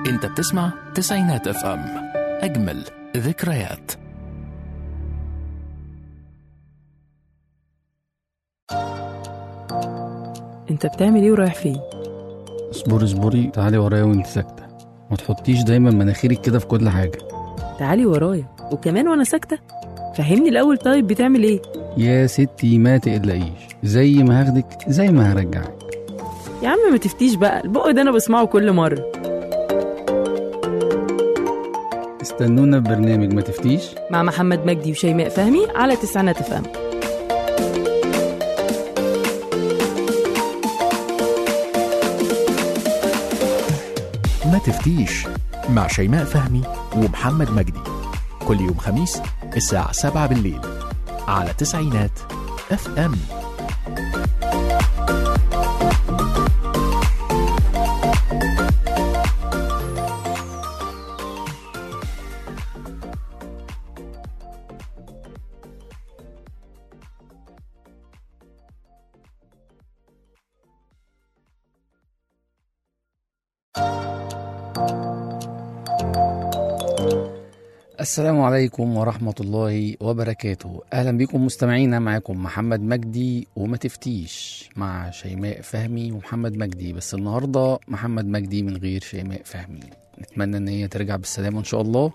انت بتسمع تسعينات اف ام اجمل ذكريات انت بتعمل ايه ورايح فين اصبري اصبري تعالي ورايا وانت ساكتة ما تحطيش دايما مناخيرك كده في كل حاجة تعالي ورايا وكمان وانا ساكته فهمني الاول طيب بتعمل ايه يا ستي ما تقلقيش زي ما هاخدك زي ما هرجعك يا عم ما تفتيش بقى البق ده انا بسمعه كل مره استنونا في برنامج ما تفتيش مع محمد مجدي وشيماء فهمي على تسعينات اف ام ما تفتيش مع شيماء فهمي ومحمد مجدي كل يوم خميس الساعة 7 بالليل على تسعينات اف ام السلام عليكم ورحمة الله وبركاته أهلا بكم مستمعينا معاكم محمد مجدي وما تفتيش مع شيماء فهمي ومحمد مجدي بس النهاردة محمد مجدي من غير شيماء فهمي نتمنى ان هي ترجع بالسلامة ان شاء الله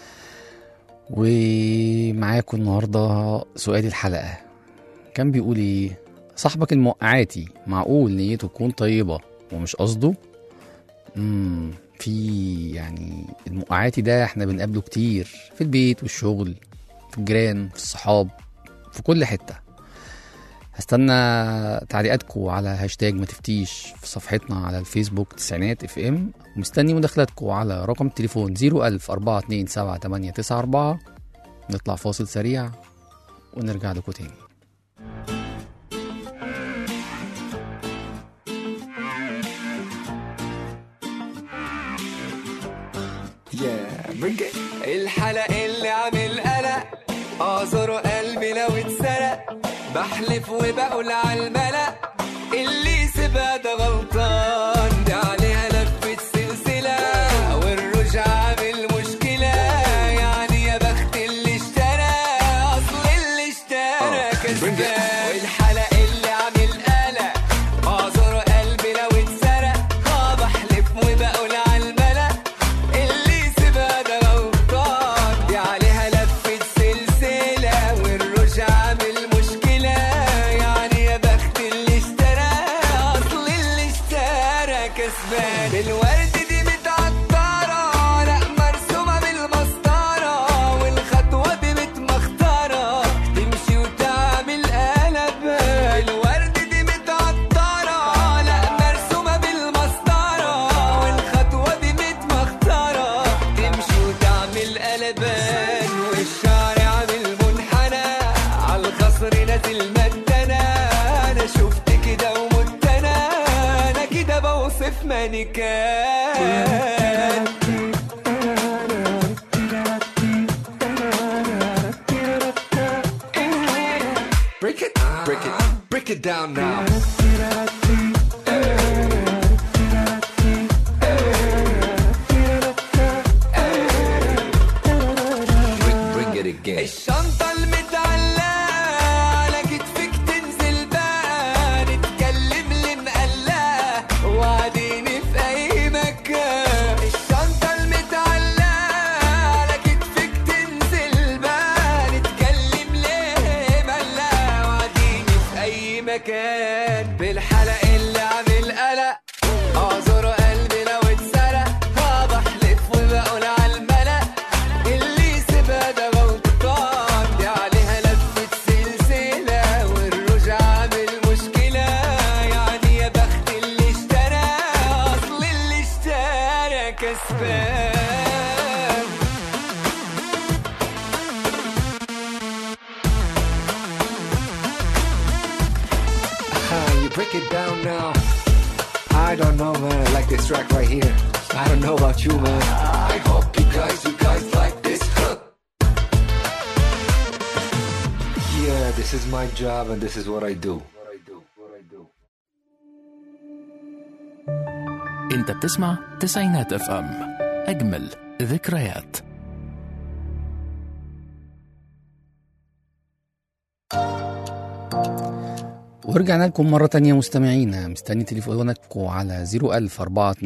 ومعاكم النهاردة سؤال الحلقة كان بيقول ايه صاحبك الموقعاتي معقول نيته تكون طيبة ومش قصده امم في يعني الموقعاتي ده احنا بنقابله كتير في البيت والشغل في الجيران في الصحاب في كل حتة هستنى تعليقاتكم على هاشتاج ما تفتيش في صفحتنا على الفيسبوك تسعينات اف ام ومستني مداخلاتكم على رقم التليفون 01000 427 نطلع فاصل سريع ونرجع لكم تاني يا برجع الحلق اللي عامل قلق اعذر قلبي لو اتسرق بحلف وبقول على الملأ اللي سيبها ده غلطان دي عليها لفة سلسلة والرجعة عامل مشكلة يعني يا بخت اللي اشترى اصل اللي اشترى كسبان والحلق اللي عامل قلق اعذر قلبي لو اتسرق اه بحلف وبقول على الملأ اللي سيبها ده غلطان دي عليها لفة سلسلة والرجعة عامل مشكلة يعني يا بخت اللي اشترى أصل اللي اشترى كسبان الورد دي متعطرة لا مرسومة بالمسطرة والخطوة دي متمخترة تمشي وتعمل قلب الورد دي متعطرة لا مرسومة بالمسطرة والخطوة دي متمخترة تمشي وتعمل قلبان والشعر عامل منحنى عالخصر نازل مدنا انا شفت كده ومت انا انا كده بوصف مانيكان Break it, break it, break it down now. Bring, bring it again. الشنطة المتعلقة على كتفك تنزل بقى نتكلم اللي مقلقة وقاعدين في أي مكان الشنطة المتعلقة على كتفك تنزل بقى نتكلم ليه مقلقة وقاعدين في أي مكان بالحلق اللي عامل قلق اعذر قلبي لو اتسرق اه بحلف وبقول على الملأ اللي سيبها ده غلطان دي عليها لفة سلسلة والرجعة عامل مشكلة يعني يا بخت اللي اشترى أصل اللي اشترى كسبان Ah, you break it down now. I don't know, man. I like this track right here. I don't know about you, man. I hope you guys, you guys like this hook. Yeah, this is my job and this is what I do. What I do. What I do. انت بتسمع تسعينات اف ام اجمل ذكريات ورجعنا لكم مرة تانية مستمعينا مستني تليفوناتكم على 01000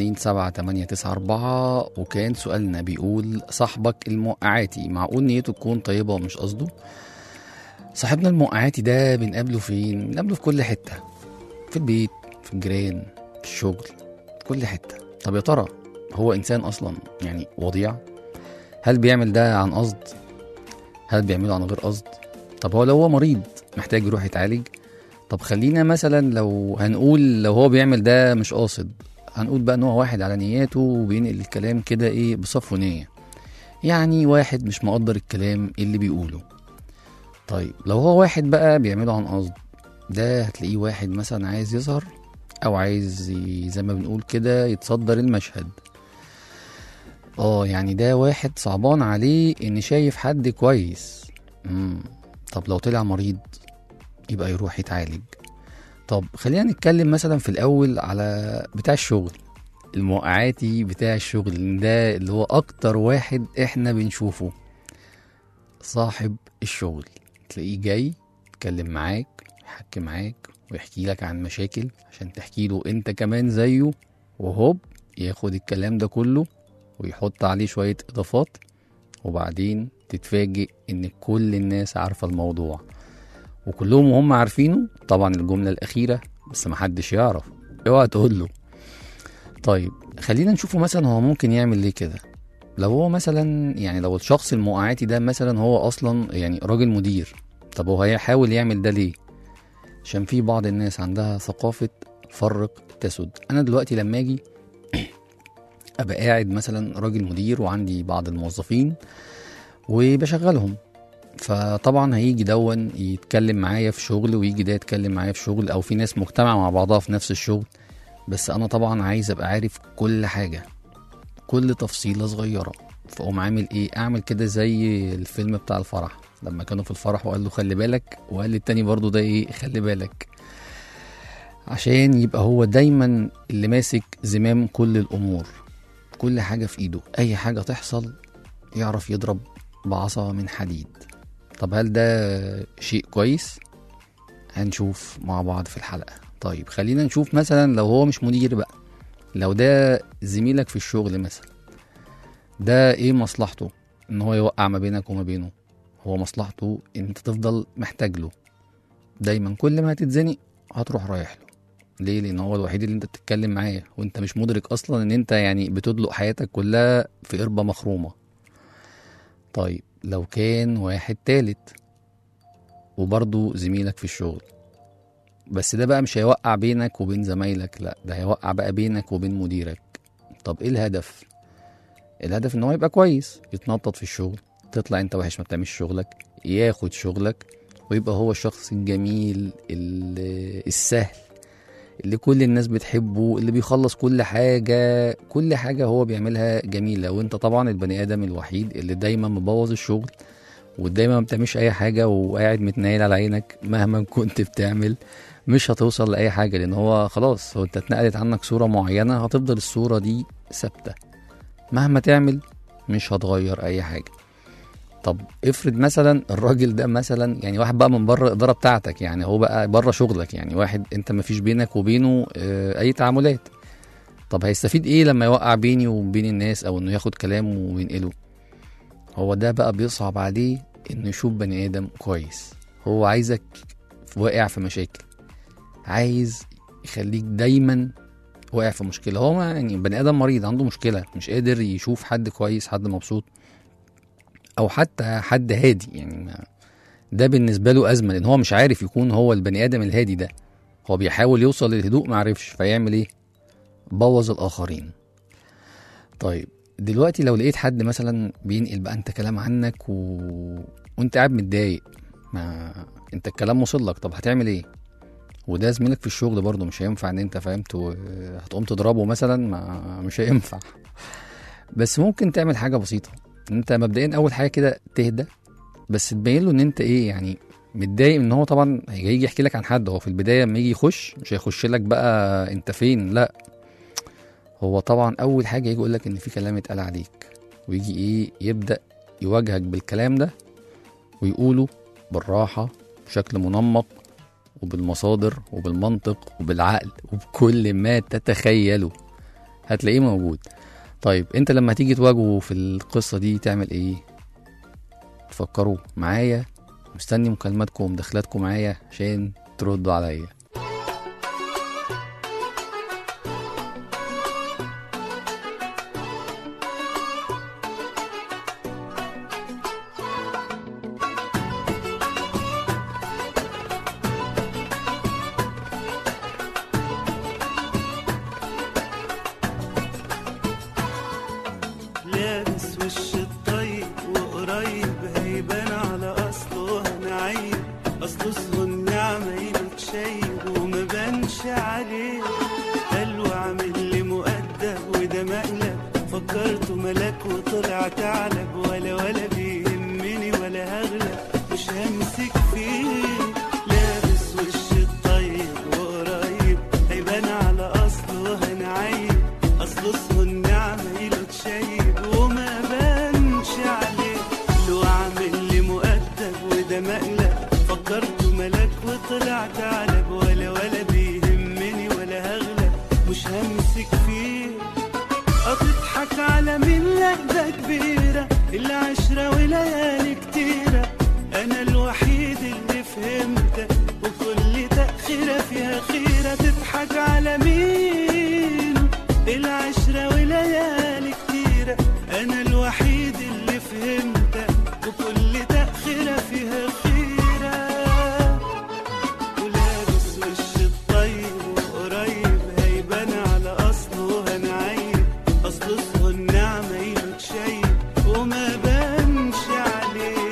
427 وكان سؤالنا بيقول صاحبك الموقعاتي معقول نيته تكون طيبة ومش قصده صاحبنا الموقعاتي ده بنقابله فين؟ بنقابله في كل حتة في البيت في الجيران في الشغل في كل حتة طب يا ترى هو إنسان أصلا يعني وضيع؟ هل بيعمل ده عن قصد؟ هل بيعمله عن غير قصد؟ طب هو لو هو مريض محتاج يروح يتعالج طب خلينا مثلا لو هنقول لو هو بيعمل ده مش قاصد هنقول بقى ان هو واحد على نياته وبينقل الكلام كده ايه بصفو نية يعني واحد مش مقدر الكلام اللي بيقوله طيب لو هو واحد بقى بيعمله عن قصد ده هتلاقيه واحد مثلا عايز يظهر او عايز ي- زي ما بنقول كده يتصدر المشهد اه يعني ده واحد صعبان عليه ان شايف حد كويس مم. طب لو طلع مريض يبقى يروح يتعالج طب خلينا نتكلم مثلا في الاول على بتاع الشغل الموقعاتي بتاع الشغل لأن ده اللي هو اكتر واحد احنا بنشوفه صاحب الشغل تلاقيه جاي يتكلم معاك يحكي معاك ويحكي لك عن مشاكل عشان تحكي له انت كمان زيه وهوب ياخد الكلام ده كله ويحط عليه شوية اضافات وبعدين تتفاجئ ان كل الناس عارفة الموضوع وكلهم وهم عارفينه طبعا الجملة الأخيرة بس محدش يعرف اوعى تقول له طيب خلينا نشوفه مثلا هو ممكن يعمل ليه كده لو هو مثلا يعني لو الشخص الموقعاتي ده مثلا هو اصلا يعني راجل مدير طب هو هيحاول يعمل ده ليه عشان في بعض الناس عندها ثقافة فرق تسد انا دلوقتي لما اجي ابقى قاعد مثلا راجل مدير وعندي بعض الموظفين وبشغلهم فطبعا هيجي دون يتكلم معايا في شغل ويجي ده يتكلم معايا في شغل او في ناس مجتمعة مع بعضها في نفس الشغل بس انا طبعا عايز ابقى عارف كل حاجة كل تفصيلة صغيرة فاقوم عامل ايه اعمل كده زي الفيلم بتاع الفرح لما كانوا في الفرح وقال له خلي بالك وقال للتاني برضو ده ايه خلي بالك عشان يبقى هو دايما اللي ماسك زمام كل الامور كل حاجة في ايده اي حاجة تحصل يعرف يضرب بعصا من حديد طب هل ده شيء كويس هنشوف مع بعض في الحلقة طيب خلينا نشوف مثلا لو هو مش مدير بقى لو ده زميلك في الشغل مثلا ده ايه مصلحته ان هو يوقع ما بينك وما بينه هو مصلحته ان انت تفضل محتاج له دايما كل ما هتتزنق هتروح رايح له ليه لان هو الوحيد اللي انت بتتكلم معاه وانت مش مدرك اصلا ان انت يعني بتدلق حياتك كلها في قربة مخرومة طيب لو كان واحد تالت وبرضه زميلك في الشغل بس ده بقى مش هيوقع بينك وبين زمايلك لا ده هيوقع بقى بينك وبين مديرك طب ايه الهدف الهدف ان هو يبقى كويس يتنطط في الشغل تطلع انت وحش ما بتعملش شغلك ياخد شغلك ويبقى هو الشخص الجميل ال- السهل اللي كل الناس بتحبه اللي بيخلص كل حاجة كل حاجة هو بيعملها جميلة وانت طبعا البني آدم الوحيد اللي دايما مبوظ الشغل ودايما ما بتعملش اي حاجة وقاعد متنايل على عينك مهما كنت بتعمل مش هتوصل لأي حاجة لأن هو خلاص هو انت اتنقلت عنك صورة معينة هتفضل الصورة دي ثابتة مهما تعمل مش هتغير أي حاجة طب افرض مثلا الراجل ده مثلا يعني واحد بقى من بره الاداره بتاعتك يعني هو بقى بره شغلك يعني واحد انت ما فيش بينك وبينه آه، اي تعاملات طب هيستفيد ايه لما يوقع بيني وبين الناس او انه ياخد كلام وينقله هو ده بقى بيصعب عليه انه يشوف بني ادم كويس هو عايزك واقع في مشاكل عايز يخليك دايما واقع في مشكله هو ما- يعني بني ادم مريض عنده مشكله مش قادر يشوف حد كويس حد مبسوط او حتى حد هادي يعني ما ده بالنسبه له ازمه لان هو مش عارف يكون هو البني ادم الهادي ده هو بيحاول يوصل للهدوء ما عرفش فيعمل ايه بوظ الاخرين طيب دلوقتي لو لقيت حد مثلا بينقل بقى انت كلام عنك و... وانت قاعد متضايق ما انت الكلام وصل لك طب هتعمل ايه وده زميلك في الشغل برضه مش هينفع ان انت فهمت و... هتقوم تضربه مثلا ما مش هينفع بس ممكن تعمل حاجه بسيطه انت مبدئيا اول حاجه كده تهدى بس تبين له ان انت ايه يعني متضايق ان هو طبعا هيجي يحكي لك عن حد هو في البدايه لما يجي يخش مش هيخش لك بقى انت فين لا هو طبعا اول حاجه يجي يقول لك ان في كلام اتقال عليك ويجي ايه يبدا يواجهك بالكلام ده ويقوله بالراحه بشكل منمق وبالمصادر وبالمنطق وبالعقل وبكل ما تتخيله هتلاقيه موجود طيب انت لما تيجي تواجهه في القصه دي تعمل ايه تفكروا معايا مستني مكالماتكم ومداخلاتكم معايا عشان تردوا عليا لابس وش الطيب وقريب هيبان على اصله هنعيب اصله اسمه النعمة يتشيب وما بانش عليه قالوا عامل لي مؤدب وده مقلب فكرته ملاك وطلع ثعلب ولا ولا بيهمني ولا هغلب مش همسك فيه لابس وش الطيب وقريب هيبان على اصله هنعيب اصله اسمه النعمة يتشيب وما بانش عليه لو عامل لي مؤدب وده مقلب فكرته ملاك وطلع ثعلب ولا ولا بيهمني ولا هغلب مش همسك فيه أتضحك على مين لا ده كبيرة العشرة وليالي كتيرة أنا الوحيد اللي فهمتك وكل تأخيرة فيها خيرة تضحك على مين العشرة وليالي كتيرة أنا الوحيد اللي فهمتك وكل تأخيرة فيها خيرة ولابس وش الطيب وقريب هيبان على اصله هنعيب اصله اسمه النعمة يتشيب وما بانش عليه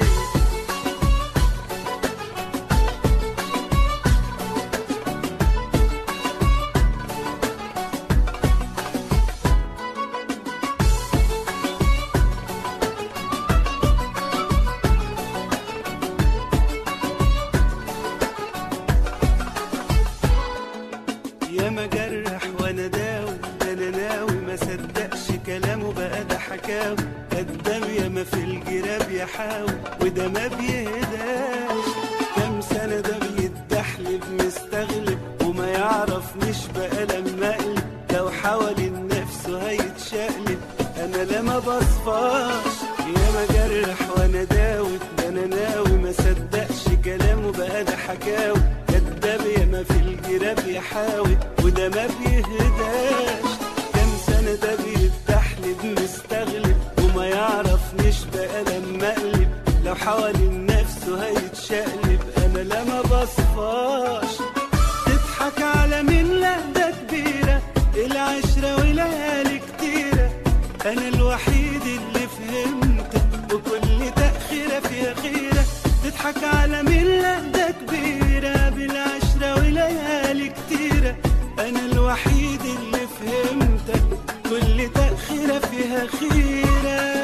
يا ما جرح وانا داوي ده انا ناوي ما صدقش كلامه بقى ده حكاوي كداب يا ما في الجراب يحاول وده ما بيهداش كام سنة ده بيتدحلب مستغلب وما يعرفنيش بقى لما اقلب لو حاول نفسه هيتشقلب انا لا ما بصفاش يا ما جرح وانا داوي ده انا ناوي ما صدقش كلامه بقى ده حكاوي كداب يا ما في الجراب يحاول وده ما بيهداش كام سنة ده بيتدحلب مستغلب وما يعرفنيش بقى لما اقلب لو حاول نفسه هيتشقلب انا لا ما بصفاش تضحك على مين لا ده كبيرة العشرة وليالي كتيرة أنا الوحيد اللي فهمتك وكل تأخيرة فيها خيرة تضحك على مين لا ده كبيرة بالعشرة وليالي كتيرة أنا الوحيد اللي فهمتك كل تأخيرة فيها خيرة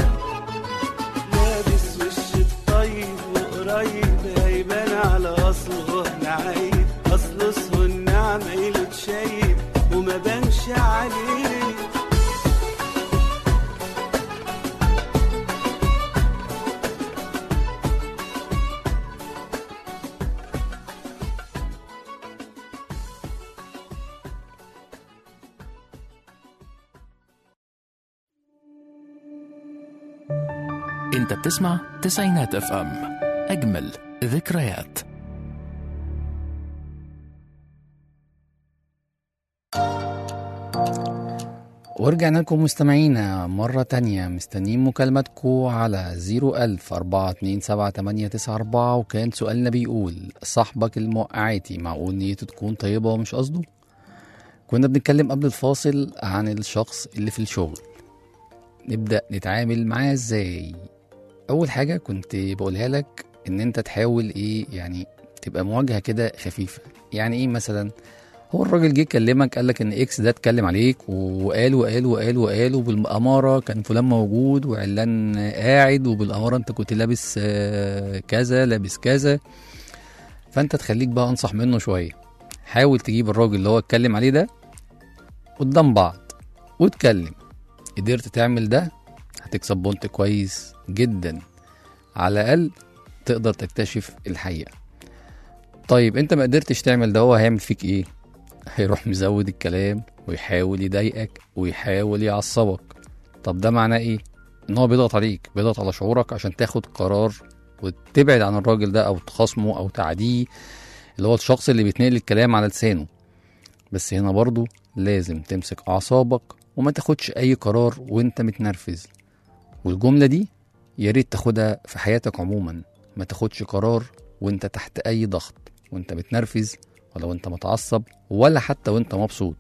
لابس وش الطيب وقريب هيبان على اصله نعيب اصله اسمه النعمة يتشيب وما بانش عليه انت بتسمع تسعينات اف ام اجمل ذكريات ورجعنا لكم مستمعينا مرة تانية مستنيين مكالماتكم على 01000 427 وكان سؤالنا بيقول صاحبك الموقعاتي معقول نيته تكون طيبة ومش قصده؟ كنا بنتكلم قبل الفاصل عن الشخص اللي في الشغل نبدأ نتعامل معاه ازاي؟ أول حاجة كنت بقولها لك إن أنت تحاول إيه يعني تبقى مواجهة كده خفيفة يعني إيه مثلا هو الراجل جه كلمك قال لك ان اكس ده اتكلم عليك وقال وقال وقال وقال وبالاماره كان فلان موجود وعلان قاعد وبالاماره انت كنت لابس آه، كذا لابس كذا فانت تخليك بقى انصح منه شويه حاول تجيب الراجل اللي هو اتكلم عليه ده قدام بعض واتكلم قدرت تعمل ده هتكسب بونت كويس جدا على الاقل تقدر تكتشف الحقيقه طيب انت ما قدرتش تعمل ده هو هيعمل فيك ايه هيروح مزود الكلام ويحاول يضايقك ويحاول يعصبك طب ده معناه ايه ان هو بيضغط عليك بيضغط على شعورك عشان تاخد قرار وتبعد عن الراجل ده او تخاصمه او تعديه اللي هو الشخص اللي بيتنقل الكلام على لسانه بس هنا برضو لازم تمسك اعصابك وما تاخدش اي قرار وانت متنرفز والجملة دي يا ريت تاخدها في حياتك عموما ما تاخدش قرار وانت تحت اي ضغط وانت متنرفز ولا وانت متعصب ولا حتى وانت مبسوط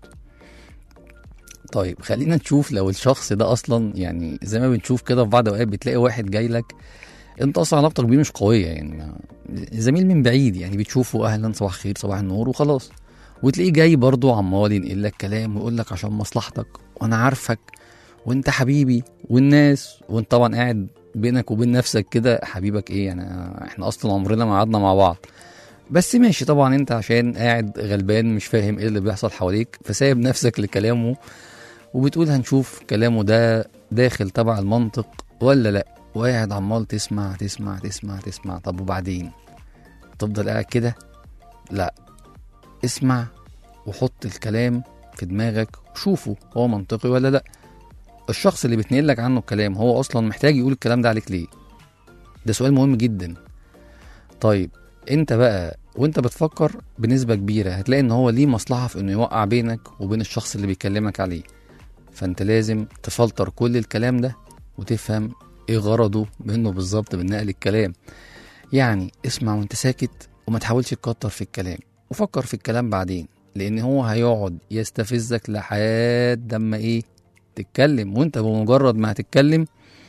طيب خلينا نشوف لو الشخص ده اصلا يعني زي ما بنشوف كده في بعض الاوقات بتلاقي واحد جاي لك انت اصلا علاقتك بيه مش قويه يعني ما- زميل من بعيد يعني بتشوفه اهلا صباح الخير صباح النور وخلاص وتلاقيه جاي برضه عمال ينقل لك كلام ويقول لك عشان مصلحتك وانا عارفك وانت حبيبي والناس وانت طبعا قاعد بينك وبين نفسك كده حبيبك ايه يعني احنا اصلا عمرنا ما قعدنا مع بعض بس ماشي طبعا انت عشان قاعد غلبان مش فاهم ايه اللي بيحصل حواليك فسايب نفسك لكلامه وبتقول هنشوف كلامه ده داخل تبع المنطق ولا لا وقاعد عمال تسمع تسمع تسمع تسمع طب وبعدين تفضل قاعد كده لا اسمع وحط الكلام في دماغك وشوفه هو منطقي ولا لا الشخص اللي بتنقل لك عنه الكلام هو اصلا محتاج يقول الكلام ده عليك ليه ده سؤال مهم جدا طيب انت بقى وانت بتفكر بنسبة كبيرة هتلاقي ان هو ليه مصلحة في انه يوقع بينك وبين الشخص اللي بيكلمك عليه فانت لازم تفلتر كل الكلام ده وتفهم ايه غرضه منه بالظبط من نقل الكلام يعني اسمع وانت ساكت وما تحاولش تكتر في الكلام وفكر في الكلام بعدين لان هو هيقعد يستفزك لحد اما ايه تتكلم وانت بمجرد ما هتتكلم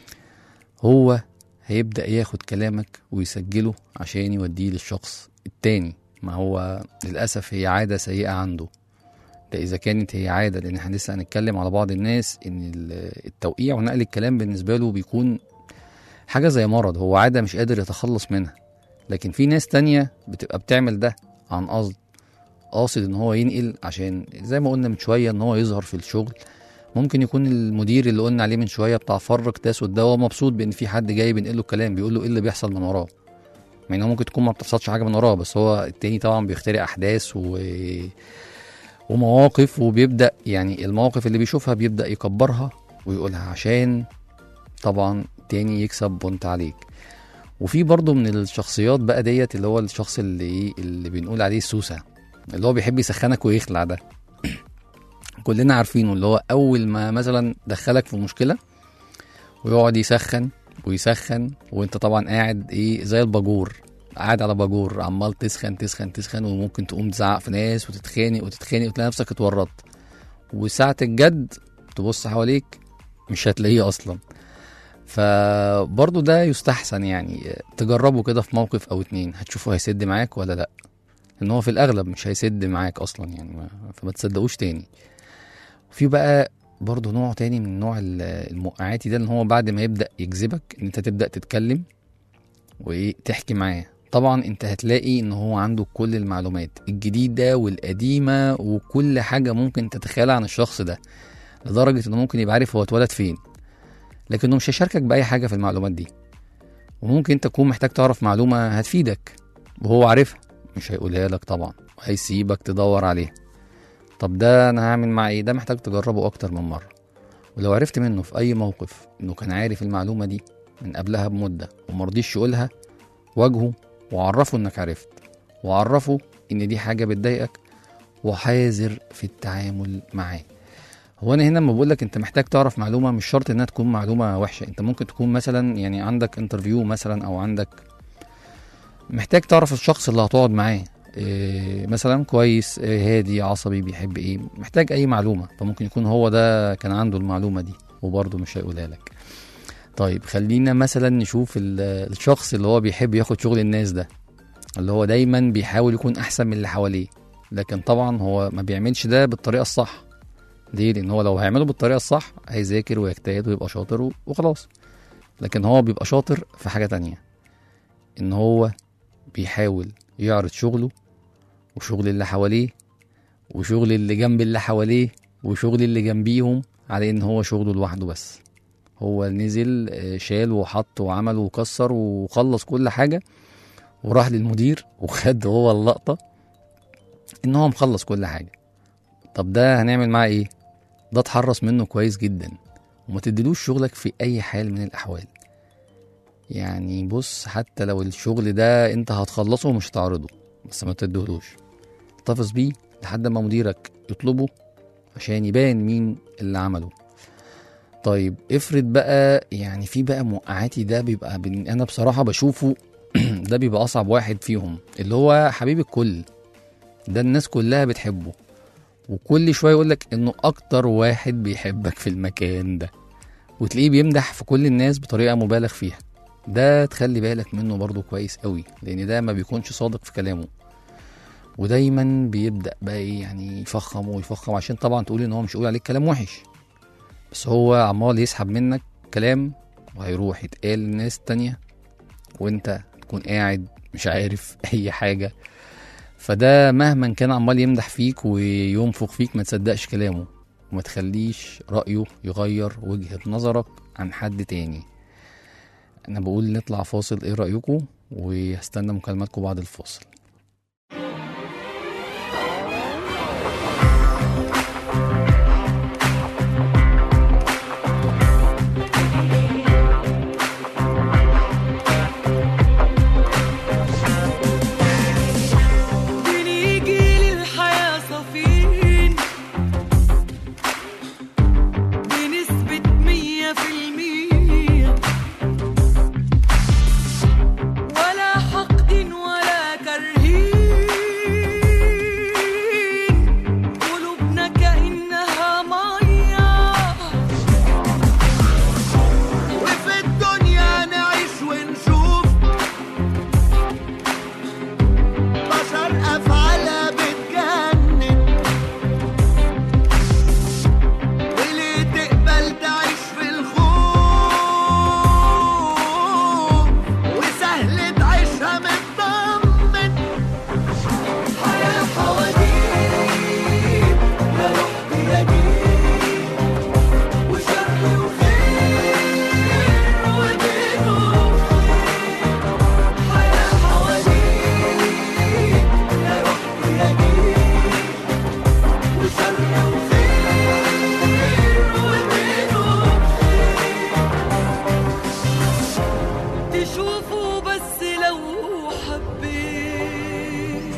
هو هيبدأ ياخد كلامك ويسجله عشان يوديه للشخص التاني ما هو للأسف هي عادة سيئة عنده ده إذا كانت هي عادة لأن احنا لسه هنتكلم على بعض الناس إن ال- التوقيع ونقل الكلام بالنسبة له بيكون حاجة زي مرض هو عادة مش قادر يتخلص منها لكن في ناس تانية بتبقى بتعمل ده عن قصد قاصد ان هو ينقل عشان زي ما قلنا من شوية ان هو يظهر في الشغل ممكن يكون المدير اللي قلنا عليه من شويه بتاع فرق تاسود ده هو مبسوط بان في حد جاي بينقل له الكلام بيقول له ايه اللي بيحصل من وراه مع انه ممكن تكون ما بتحصلش حاجه من وراه بس هو التاني طبعا بيخترع احداث و... ومواقف وبيبدا يعني المواقف اللي بيشوفها بيبدا يكبرها ويقولها عشان طبعا تاني يكسب بونت عليك وفي برضه من الشخصيات بقى ديت اللي هو الشخص اللي ايه اللي بنقول عليه السوسه اللي هو بيحب يسخنك ويخلع ده كلنا عارفينه اللي هو اول ما مثلا دخلك في مشكله ويقعد يسخن ويسخن وانت طبعا قاعد ايه زي الباجور قاعد على باجور عمال تسخن تسخن تسخن وممكن تقوم تزعق في ناس وتتخانق وتتخانق وتلاقي نفسك اتورطت وساعة الجد تبص حواليك مش هتلاقيه اصلا فبرضه ده يستحسن يعني تجربه كده في موقف او اتنين هتشوفه هيسد معاك ولا لا ان هو في الاغلب مش هيسد معاك اصلا يعني ما فما تصدقوش تاني في بقى برضه نوع تاني من نوع ال- الموقعاتي ده ان هو بعد ما يبدا يجذبك ان انت تبدا تتكلم وايه تحكي معاه طبعا انت هتلاقي ان هو عنده كل المعلومات الجديده والقديمه وكل حاجه ممكن تتخيلها عن الشخص ده لدرجه انه ممكن يبقى عارف هو اتولد فين لكنه مش هيشاركك باي حاجه في المعلومات دي وممكن انت تكون محتاج تعرف معلومه هتفيدك وهو عارفها مش هيقولها لك طبعا هيسيبك تدور عليها طب ده انا هعمل معاه ايه ده محتاج تجربه اكتر من مره ولو عرفت منه في اي موقف انه كان عارف المعلومه دي من قبلها بمده ومرضيش يقولها واجهه وعرفه انك عرفت وعرفه ان دي حاجه بتضايقك وحاذر في التعامل معاه هو انا هنا لما بقول لك انت محتاج تعرف معلومه مش شرط انها تكون معلومه وحشه انت ممكن تكون مثلا يعني عندك انترفيو مثلا او عندك محتاج تعرف الشخص اللي هتقعد معاه إيه مثلا كويس إيه هادي عصبي بيحب ايه محتاج اي معلومه فممكن يكون هو ده كان عنده المعلومه دي وبرضه مش هيقولها لك طيب خلينا مثلا نشوف ال- الشخص اللي هو بيحب ياخد شغل الناس ده اللي هو دايما بيحاول يكون احسن من اللي حواليه لكن طبعا هو ما بيعملش ده بالطريقه الصح ليه لان هو لو هيعمله بالطريقه الصح هيذاكر ويجتهد ويبقى شاطر و- وخلاص لكن هو بيبقى شاطر في حاجه تانية ان هو بيحاول يعرض شغله وشغل اللي حواليه وشغل اللي جنب اللي حواليه وشغل اللي جنبيهم على ان هو شغله لوحده بس هو نزل آه، شال وحط وعمل وكسر وخلص كل حاجة وراح للمدير وخد هو اللقطة ان هو مخلص كل حاجة طب ده هنعمل معاه ايه ده اتحرص منه كويس جدا وما تديلوش شغلك في اي حال من الاحوال يعني بص حتى لو الشغل ده انت هتخلصه ومش هتعرضه بس ما تديهولوش احتفظ بيه لحد ما مديرك يطلبه عشان يبان مين اللي عمله طيب افرض بقى يعني في بقى موقعاتي ده بيبقى بن- انا بصراحة بشوفه ده بيبقى اصعب واحد فيهم اللي هو حبيب الكل ده الناس كلها بتحبه وكل شوية يقولك انه اكتر واحد بيحبك في المكان ده وتلاقيه بيمدح في كل الناس بطريقة مبالغ فيها ده تخلي بالك منه برضو كويس قوي لان ده ما بيكونش صادق في كلامه ودايما بيبدأ بقى ايه يعني يفخم ويفخم عشان طبعا تقول ان هو مش يقول عليك كلام وحش بس هو عمال يسحب منك كلام وهيروح يتقال للناس التانية وانت تكون قاعد مش عارف اي حاجة فده مهما كان عمال يمدح فيك وينفخ فيك ما تصدقش كلامه وما تخليش رأيه يغير وجهة نظرك عن حد تاني انا بقول نطلع فاصل ايه رأيكم وهستنى مكالماتكم بعد الفاصل بنيجي للحياة صافين بنسبة مية في المية ولا حقد ولا كرهين قلوبنا كأنها مية وفي الدنيا نعيش ونشوف بشر أفعالها بتجنن وليه تقبل تعيش في الخوف وسهل تعيشها مطمن حياة حواديت يا روح بيديك وشر وخير ودينه حياة حواديت يا روح بيديك وشر وخير ودينه تشوفوا بس لو حبيت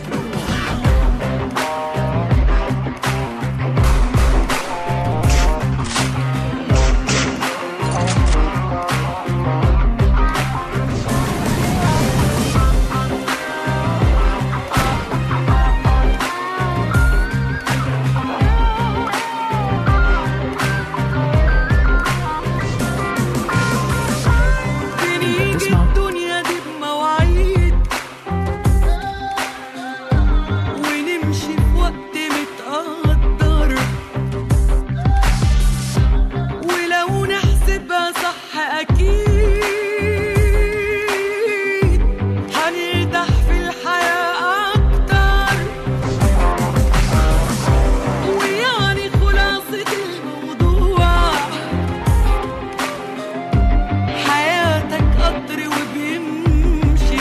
بنيجي تسمع؟ الدنيا دي بمواعيد ونمشي في وقت متقدر ولو نحسبها صح أكيد هنرتاح في الحياة أكتر ويعني خلاصة الموضوع حياتك قطر وبيمشي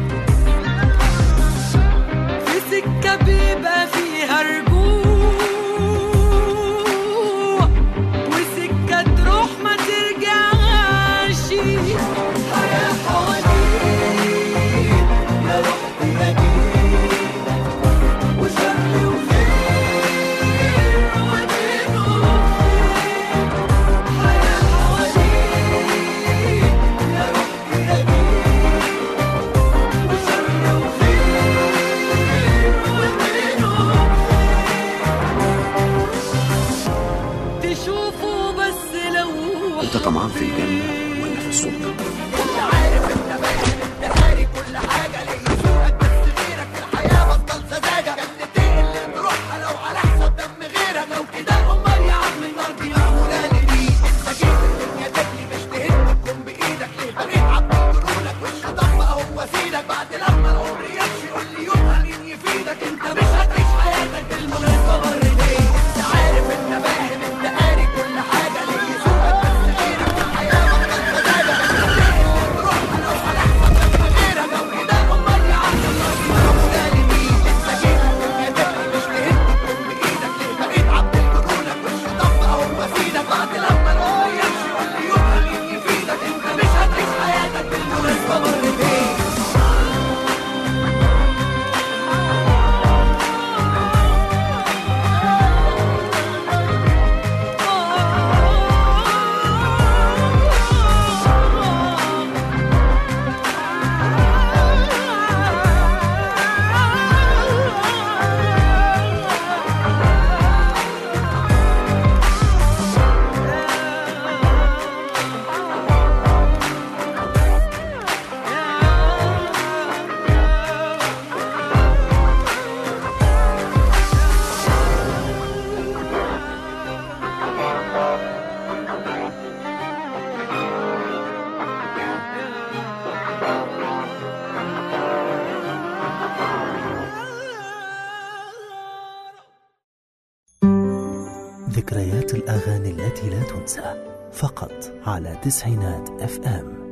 في سكة بيبقى فيها رجوع وسكة تروح ما ترجعش حياة حواديت يا روح بيديك وشر وخير ودينه حياة حواديت يا روح بيديك وشر وخير ودينه تشوفوا بس لو انت طمعان في الجنة ولا في السلطة انت مش هتعيش حياتك بالمناسبة مرتين انت عارف انت فاهم انت قاري كل حاجة ذكريات الأغاني التي لا تنسى فقط على تسعينات اف ام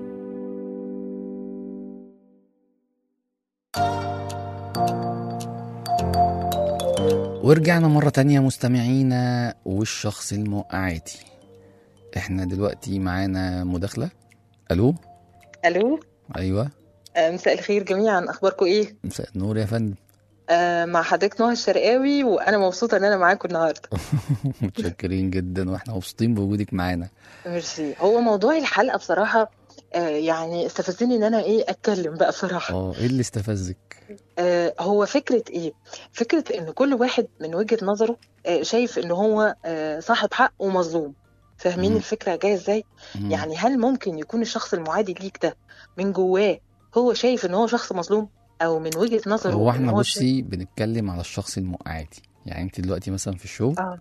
ورجعنا مرة تانية مستمعينا والشخص الموقعاتي احنا دلوقتي معانا مداخلة الو الو ايوه آه، مساء الخير جميعا اخباركم ايه مساء النور يا فندم آه مع حضرتك نهى الشرقاوي وانا مبسوطه ان انا معاكم النهارده متشكرين جدا واحنا مبسوطين بوجودك معانا ميرسي هو موضوع الحلقه بصراحه آه يعني استفزني ان انا ايه اتكلم بقى بصراحه اه ايه اللي استفزك آه هو فكره ايه فكره ان كل واحد من وجهه نظره آه شايف ان هو آه صاحب حق ومظلوم فاهمين مم. الفكره جايه ازاي مم. يعني هل ممكن يكون الشخص المعادي ليك ده من جواه هو شايف ان هو شخص مظلوم او من وجهه نظره هو إن احنا هو شايف- بصي بنتكلم على الشخص الموقعاتي يعني انت دلوقتي مثلا في الشغل اه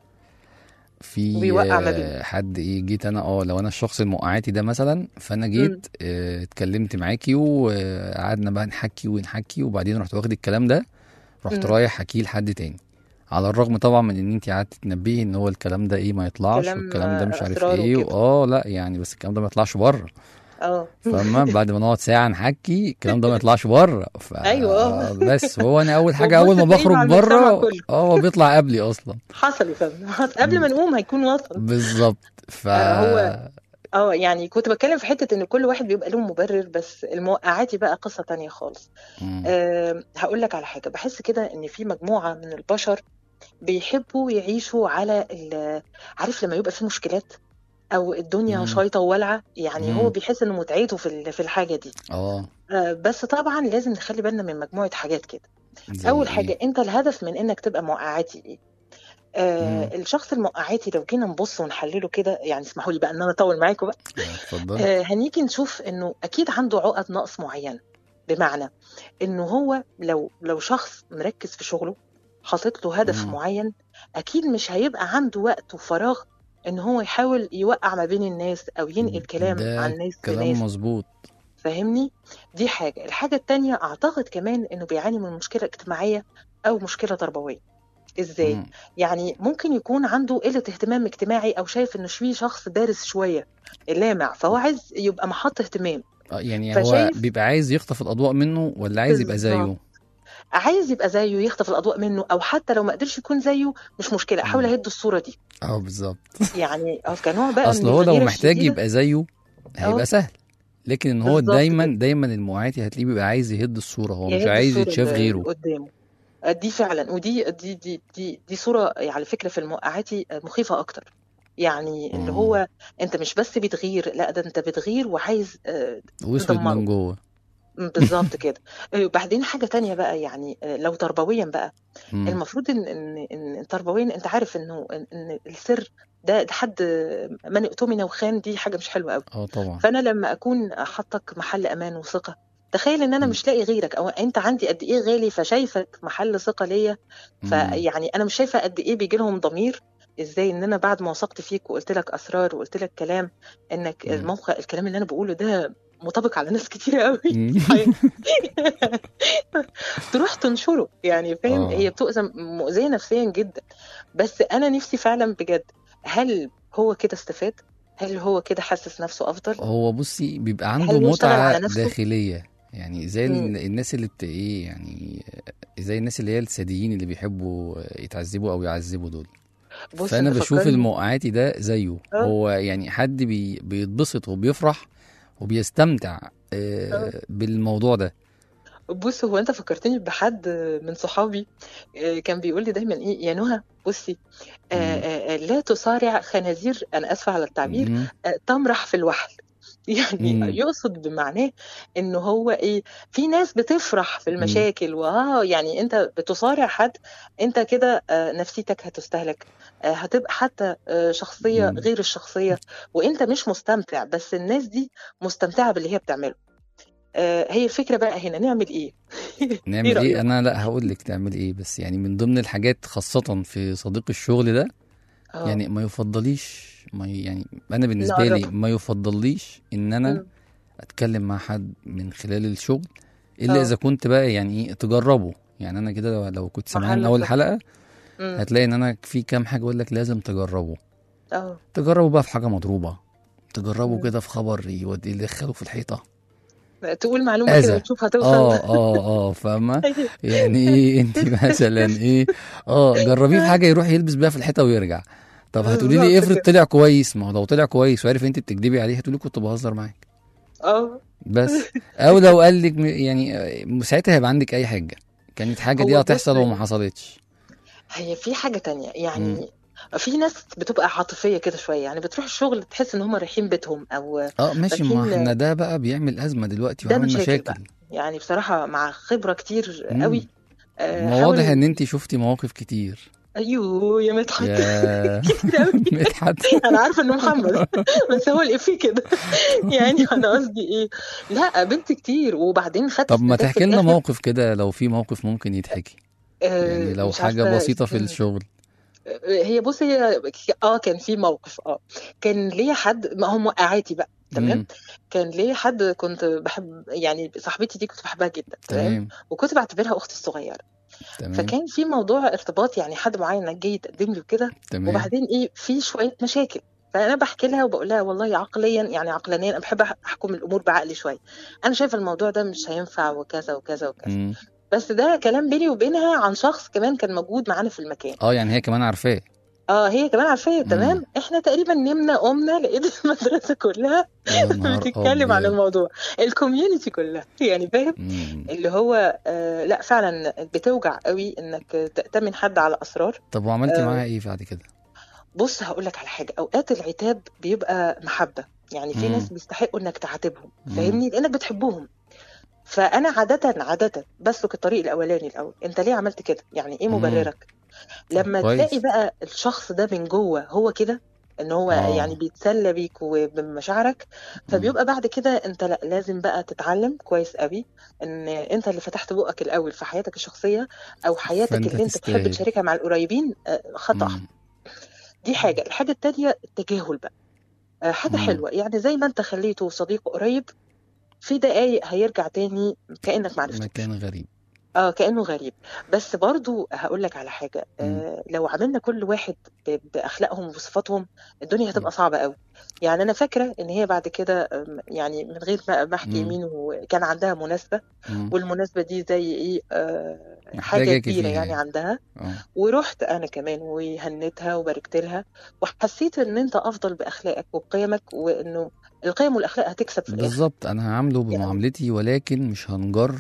في وبيوقع ما آه، بينهم. حد ايه جيت انا اه لو انا الشخص الموقعاتي ده مثلا فانا جيت آه، اتكلمت معاكي وقعدنا بقى نحكي ونحكي وبعدين رحت واخد الكلام ده رحت مم. رايح حكيه لحد تاني على الرغم طبعا من ان انت قعدت تنبهي ان هو الكلام ده ايه ما يطلعش كلام، والكلام ده مش آه، عارف أسرار ايه وكده. اه لا يعني بس الكلام ده ما يطلعش بره اه فاهمة بعد ما نقعد ساعة نحكي الكلام ده ما يطلعش بره ف... أيوة، آه. بس هو انا اول حاجة وبص اول ما تلاقيه مع بخرج المجتمع بره كله. اه هو بيطلع قبلي اصلا حصل يا فندم حصل. قبل ما نقوم هيكون وصل بالظبط ف آه، هو- اه يعني كنت بتكلم في حته ان كل واحد بيبقى له مبرر بس الموقعاتي بقى قصه تانية خالص مم. أه هقول لك على حاجه بحس كده ان في مجموعه من البشر بيحبوا يعيشوا على ال- عارف لما يبقى في مشكلات او الدنيا مم. شايطه وولعه يعني مم. هو بيحس ان متعته في ال- في الحاجه دي اه أه بس طبعا لازم نخلي بالنا من مجموعه حاجات كده زي اول إيه؟ حاجه انت الهدف من انك تبقى موقعاتي ايه آه مم. الشخص الموقعاتي لو جينا نبص ونحلله كده يعني اسمحوا لي بقى ان انا اطول معاكم بقى آه، اتفضل آه هنيجي نشوف انه اكيد عنده عقد نقص معينه بمعنى انه هو لو لو شخص مركز في شغله حاطط له هدف مم. معين اكيد مش هيبقى عنده وقت وفراغ ان هو يحاول يوقع ما بين الناس او ينقل كلام ده عن ناس كلام لناس مظبوط فاهمني دي حاجة الحاجة التانية أعتقد كمان إنه بيعاني من مشكلة اجتماعية أو مشكلة تربوية إزاي؟ مم. يعني ممكن يكون عنده قلة اهتمام اجتماعي أو شايف إنه في شخص دارس شوية لامع فهو عايز يبقى محط اهتمام آه، يعني هو فشايف- بيبقى عايز يخطف الاضواء منه ولا عايز يبقى زيه بالظبط. عايز يبقى زيه يخطف الأضواء منه أو حتى لو ما قدرش يكون زيه مش مشكلة أحاول مم. أهد الصورة دي اه بالظبط يعني أه كنوع بقى اصل من هو لو الغيرة محتاج الشديدة. يبقى زيه هيبقى اه. سهل لكن ان هو بالظبط دايما كده. دايما المعاتي هتلاقيه بيبقى عايز يهد الصورة هو مش يهد عايز الصورة يتشاف اللي غيره قدامه دي فعلا ودي دي دي دي دي صورة على فكرة في الموقعاتي مخيفة أكتر يعني اللي مم. هو أنت مش بس بتغير لا ده أنت بتغير وعايز آه، واسود تدمره من جوه بالظبط كده آه، وبعدين حاجة تانية بقى يعني آه، لو تربويا بقى مم. المفروض إن إن إن تربويا أنت عارف إنه إن إن السر ده ده حد من اؤتمن وخان دي حاجة مش حلوة قوي اه طبعا فانا لما اكون حاطك محل امان وثقه تخيل ان انا مم. مش لاقي غيرك او انت عندي قد ايه غالي فشايفك محل ثقه ليا مم. فيعني انا مش شايفه قد ايه بيجي لهم ضمير ازاي ان انا بعد ما وثقت فيك وقلت لك اسرار وقلت لك كلام انك مم. الموقع الكلام اللي انا بقوله ده مطابق على ناس كتير قوي مم. تروح تنشره يعني فاهم آه. هي بتؤذى مؤذيه نفسيا جدا بس انا نفسي فعلا بجد هل هو كده استفاد هل هو كده حاسس نفسه افضل هو بصي بيبقى هل عنده هو اشتغل متعة على نفسه؟ داخلية يعني زي ال- مم. الناس اللي بت ايه يعني زي الناس اللي هي الساديين اللي بيحبوا يتعذبوا او يعذبوا دول بص فانا انت بشوف فكرني الموقعاتي ده زيه آه. هو يعني حد بي بيتبسط وبيفرح وبيستمتع آه آه. بالموضوع ده بص هو انت فكرتني بحد من صحابي آه، كان بيقول لي دايما ايه يا نهى بصي آه، مم. آه، آه، لا تصارع خنازير انا اسفه على التعبير مم. آه، تمرح في الوحل يعني مم. يقصد بمعناه ان هو ايه في ناس بتفرح في المشاكل واه يعني انت بتصارع حد انت كده آه، نفسيتك هتستهلك آه، هتبقى حتى آه، شخصيه مم. غير الشخصيه وانت مش مستمتع بس الناس دي مستمتعه باللي هي بتعمله آه، هي الفكره بقى هنا نعمل ايه نعمل رأيك؟ ايه انا لا هقول لك تعمل ايه بس يعني من ضمن الحاجات خاصة في صديق الشغل ده آه. يعني ما يفضليش ما ي- يعني انا بالنسبه لي نقرب. ما يفضليش ان انا مم. اتكلم مع حد من خلال الشغل الا آه. اذا كنت بقى يعني ايه تجربه يعني انا كده لو- لو كنت سامعها من محل اول ثقة. حلقه مم. هتلاقي ان انا في كام حاجه اقول لك لازم تجربه اه تجربه بقى في حاجه مضروبه تجربه مم. كده في خبر يودي يدخله في الحيطه تقول معلومه أذى. كده وتشوف هتوصل اه اه اه فاهمه يعني ايه انت مثلا ايه اه جربيه في حاجه يروح يلبس بيها في الحيطه ويرجع طب هتقولي لي بالظبط افرض كده. طلع كويس ما هو لو طلع كويس وعرف انت بتكدبي عليه هتقولي كنت بهزر معاك اه بس او لو قال لك م- يعني آه، ساعتها هيبقى عندك اي حاجه كانت حاجه دي هو هتحصل بص- وما حصلتش هي في حاجة تانية يعني في ناس بتبقى عاطفية كده شوية يعني بتروح الشغل تحس ان هم رايحين بيتهم او اه ماشي ما لكن احنا ده بقى بيعمل ازمه دلوقتي ده وعامل مشاكل مشاكل بقى. يعني بصراحة مع خبرة كتير مم. قوي آه، ما حاول- واضح ان انت شفتي مواقف كتير ايوه يا مدحت يا كتير قوي مدحت انا عارفه انه محمد بس هو الافيه كده يعني انا قصدي ايه لا قابلت كتير وبعدين خدت طب ما استفادة تحكي في لنا الآخر. موقف كده لو في موقف ممكن يتحكي آه، يعني لو مش حاجه عارفة بسيطه في اسمه. الشغل هي بص هي اه كان في موقف اه كان ليا حد ما هو موقعاتي بقى تمام مم. كان ليا حد كنت بحب يعني صاحبتي دي كنت بحبها جدا تمام تمام وكنت بعتبرها اختي الصغيره تمام فكان في موضوع ارتباط يعني حد معين جاي يتقدم لي وكده تمام وبعدين ايه في شويه مشاكل فانا بحكي لها وبقول لها والله عقليا يعني عقلانيا انا بحب أح- احكم الامور بعقلي شويه انا شايفه الموضوع ده مش هينفع وكذا وكذا وكذا مم. بس ده كلام بيني وبينها عن شخص كمان كان موجود معانا في المكان اه يعني هي كمان عارفاه اه هي كمان عارفاه مم. تمام احنا تقريبا نمنا قمنا لقيت المدرسه كلها يا نهار بتتكلم عن أبيض. الموضوع الكوميونتي كلها يعني فاهم مم. اللي هو آه لا فعلا بتوجع قوي انك تأتمن حد على اسرار طب وعملتي آه. معاها ايه بعد كده بص هقول لك على حاجه اوقات العتاب بيبقى محبه يعني في مم. ناس بيستحقوا انك تعاتبهم مم. فاهمني لانك بتحبهم فانا عاده عاده بسلك الطريق الاولاني الاول انت ليه عملت كده يعني ايه مم. مبررك لما كويس. تلاقي بقى الشخص ده من جوه هو كده ان هو آه. يعني بيتسلى بيك وبمشاعرك فبيبقى بعد كده انت لا لازم بقى تتعلم كويس قوي ان انت اللي فتحت بقك الاول في حياتك الشخصيه او حياتك فأنت اللي انت بتحب تستاهل. تشاركها مع القريبين آه، خطأ مم. دي حاجة الحاجة التانية التجاهل بقى آه، حاجة مم. حلوة يعني زي ما انت خليته صديق قريب في دقايق هيرجع تاني كأنك معرفتوش مكان غريب اه كأنه غريب بس برضو هقول لك على حاجة آه لو عملنا كل واحد ب- بأخلاقهم وبصفاتهم الدنيا هتبقى صعبة قوي يعني أنا فاكرة إن هي بعد كده آم، يعني من غير ما ما أحكي مم. مين وكان عندها مناسبة مم. والمناسبة دي زي إيه آه حاجة محتاجاكي كبيرة فيها يعني يعني. عندها اه ورحت انا كمان وهنتها وباركت لها وحسيت ان انت افضل باخلاقك وبقيمك وانه القيم والاخلاق هتكسب في الاخر بالظبط انا هعامله بمعاملتي ولكن مش هنجر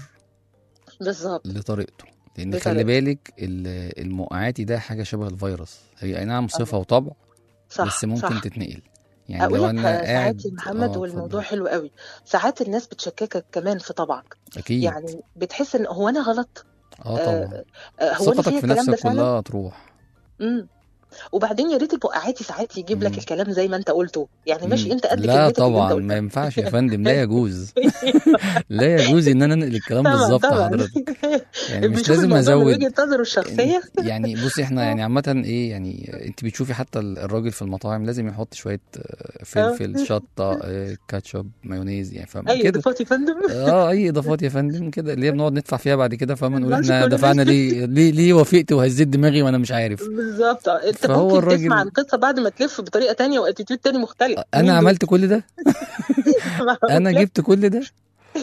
بالظبط لطريقته لان بطريقته. خلي بالك ال- الموقعاتي ده حاجه شبه الفيروس هي اي نعم صفه وطبع صح بس ممكن صح تتنقل يعني اقول لو لك انا ساعات قاعد يا محمد اه والموضوع اتفضل حلو قوي ساعات الناس بتشككك كمان في طبعك اكيد يعني بتحس ان هو انا غلط اه طبعا آه، هو انا ثقتك فيا في الكلام ده نفسك فعلا كلها تروح امم وبعدين يا ريت البقعاتي ساعات يجيب لك مم. الكلام زي ما انت قلته يعني ماشي مم. انت قد لا كلمتك اللي انت طبعا ما قلتها ينفعش يا فندم لا يجوز لا يجوز ان انا انقل الكلام طبعا بالظبط طبعا حضرتك يعني مش بيشوف لازم الموضوع من ازود وجهة نظره الشخصية يعني بصي احنا يعني عامة ايه يعني انت بتشوفي حتى الراجل في المطاعم لازم يحط شوية آه، فلفل شطة آه، كاتشب مايونيز يعني فاهم اي كده اضافات يا فندم اه اي اضافات يا فندم كده اللي هي بنقعد ندفع فيها بعد كده فاهمة نقول ماشي احنا كل دفعنا الناس ليه ليه ليه وافقت وهزيت دماغي وانا مش عارف بالظبط انت فهو ممكن الراجل- تسمع القصه بعد ما تلف بطريقه تانية واتيتيود تاني مختلف مين انا دول؟ عملت كل ده انا لا. جبت كل ده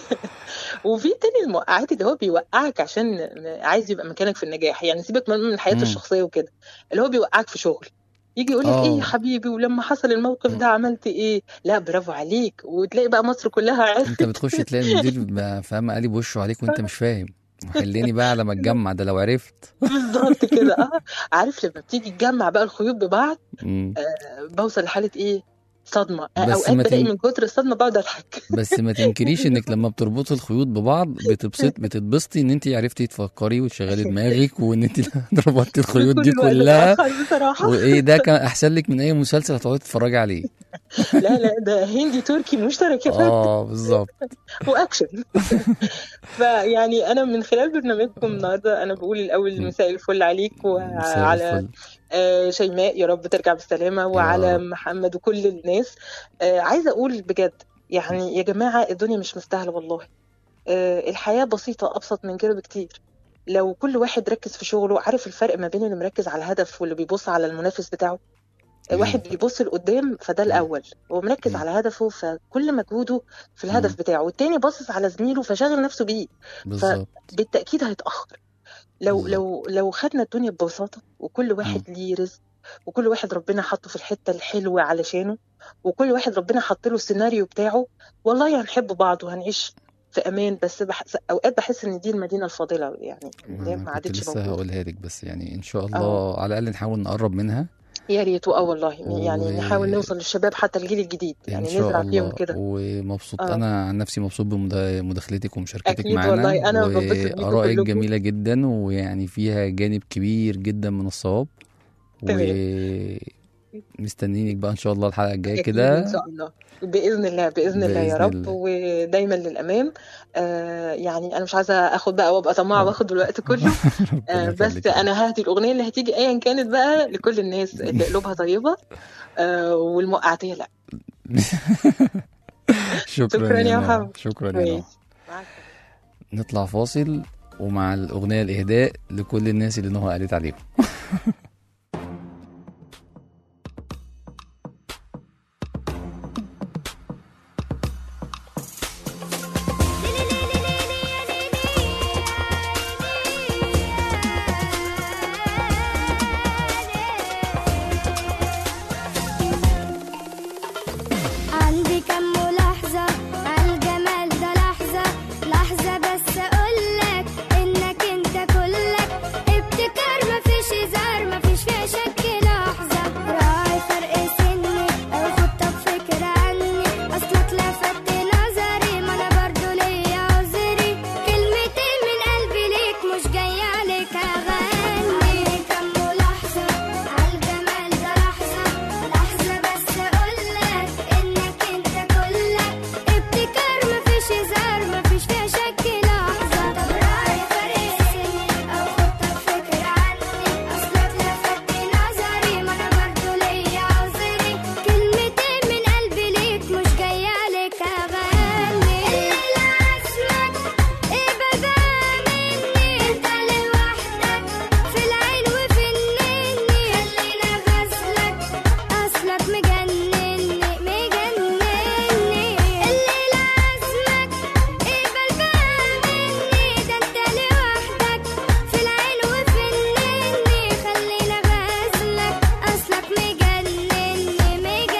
وفي تاني الموقعات اللي هو بيوقعك عشان عايز يبقى مكانك في النجاح يعني سيبك من من حياته مم. الشخصيه وكده اللي هو بيوقعك في شغل يجي يقول لك آه. ايه يا حبيبي ولما حصل الموقف ده عملت ايه لا برافو عليك وتلاقي بقى مصر كلها عرفت انت بتخش تلاقي المدير بقى فاهم قالب وشه عليك وانت مش فاهم وحلني بقى على ما اتجمع ده لو عرفت بالظبط كده اه عارف لما بتيجي تجمع بقى الخيوط ببعض مم. آه بوصل لحاله ايه صدمه آه، بس اوقات ما بلاقي تن- من كتر الصدمه بقعد اضحك بس ما تنكريش انك لما بتربطي الخيوط ببعض بتبسط بتتبسطي ان انت عرفتي تفكري وتشغلي دماغك وان انت ربطتي الخيوط دي كل الوقت كلها اتأخر بصراحه وايه ده كان احسن لك من اي مسلسل هتقعدي تتفرجي عليه لا لا ده هندي تركي مشترك يا فندم اه بالظبط واكشن فيعني انا من خلال برنامجكم النهارده انا بقول الاول مساء الفل عليك مساء وعلى الفل آه، شيماء يا رب ترجع بالسلامه وعلى رب. محمد وكل الناس آه، عايزه اقول بجد يعني يا جماعه الدنيا مش مستاهله والله آه، الحياه بسيطه ابسط من كده بكتير لو كل واحد ركز في شغله عارف الفرق ما بين اللي مركز على الهدف واللي بيبص على المنافس بتاعه مم. واحد بيبص لقدام فده الاول هو مركز مم. على هدفه فكل مجهوده في الهدف مم. بتاعه والتاني باصص على زميله فشاغل نفسه بيه بالظبط بالتاكيد هيتاخر لو بالظبط. لو لو خدنا الدنيا ببساطه وكل واحد ليه رزق وكل واحد ربنا حطه في الحته الحلوه علشانه وكل واحد ربنا حط له السيناريو بتاعه والله هنحب بعض وهنعيش في امان بس بح... اوقات بحس ان دي المدينه الفاضله يعني اللي هي ما كنت عادتش لسه موجوده هقولها لك بس يعني ان شاء الله اه على الاقل نحاول نقرب منها يا ريت اه والله يعني و... نحاول نوصل للشباب حتى الجيل الجديد ان يعني شاء نزرع فيهم الله كده ومبسوط اه انا عن نفسي مبسوط بمداخلتك ومشاركتك اكيد معانا والله انا بنبسط بيكم وارائك كلكم جميله جدا ويعني فيها جانب كبير جدا من الصواب تمام ومستنينك بقى ان شاء الله الحلقه الجايه اكيد كده ان شاء الله باذن الله باذن الله يا باذن رب الله ودايما للامام آه يعني انا مش عايزه اخد بقى وابقى طماعه واخد الوقت كله آه ربنا بس يخليك يا رب انا ههدي الاغنيه اللي هتيجي ايا كانت بقى لكل الناس اللي قلوبها طيبه آه والموقعتيه لا شكرا شكرا يا يا نوع محمد شكرا يا ماشي نوع نطلع فاصل ومع الأغنية الإهداء لكل الناس اللي نهى قالت عليهم عندي كم ملاحظة عالجمال ده لحظة لحظة بس أقولك إنك أنت كلك ابتكار مفيش هزار مفيش فيها شك لحظة راعي فرق سني أو خطة بفكرة عني أصلك لفت نظري ما أنا برضو ليا عذري كلمتين من قلبي ليك مش جاية عليك أغني كم ملاحظة عالجمال ده لحظة لحظة بس أقولك إنك أنت كلك ابتكار مفيش هزار مفيش فيها شك لحظة طب راعي فرق سني أو خطة بفكرة عني أصلك لفت نظري ما أنا برضو ليا عذري كلمتين من قلبي ليك مش جاية عليك أغني الليلة عزمك اقبل بقى مني انت لوحدك في العين وفي النني خلينا غزلك اصلك مجنني مجنني الليلة عزمك اقبل بقى مني ده انت لوحدك في العين وفي النني خلينا غزلك اصلك مجنني مجنني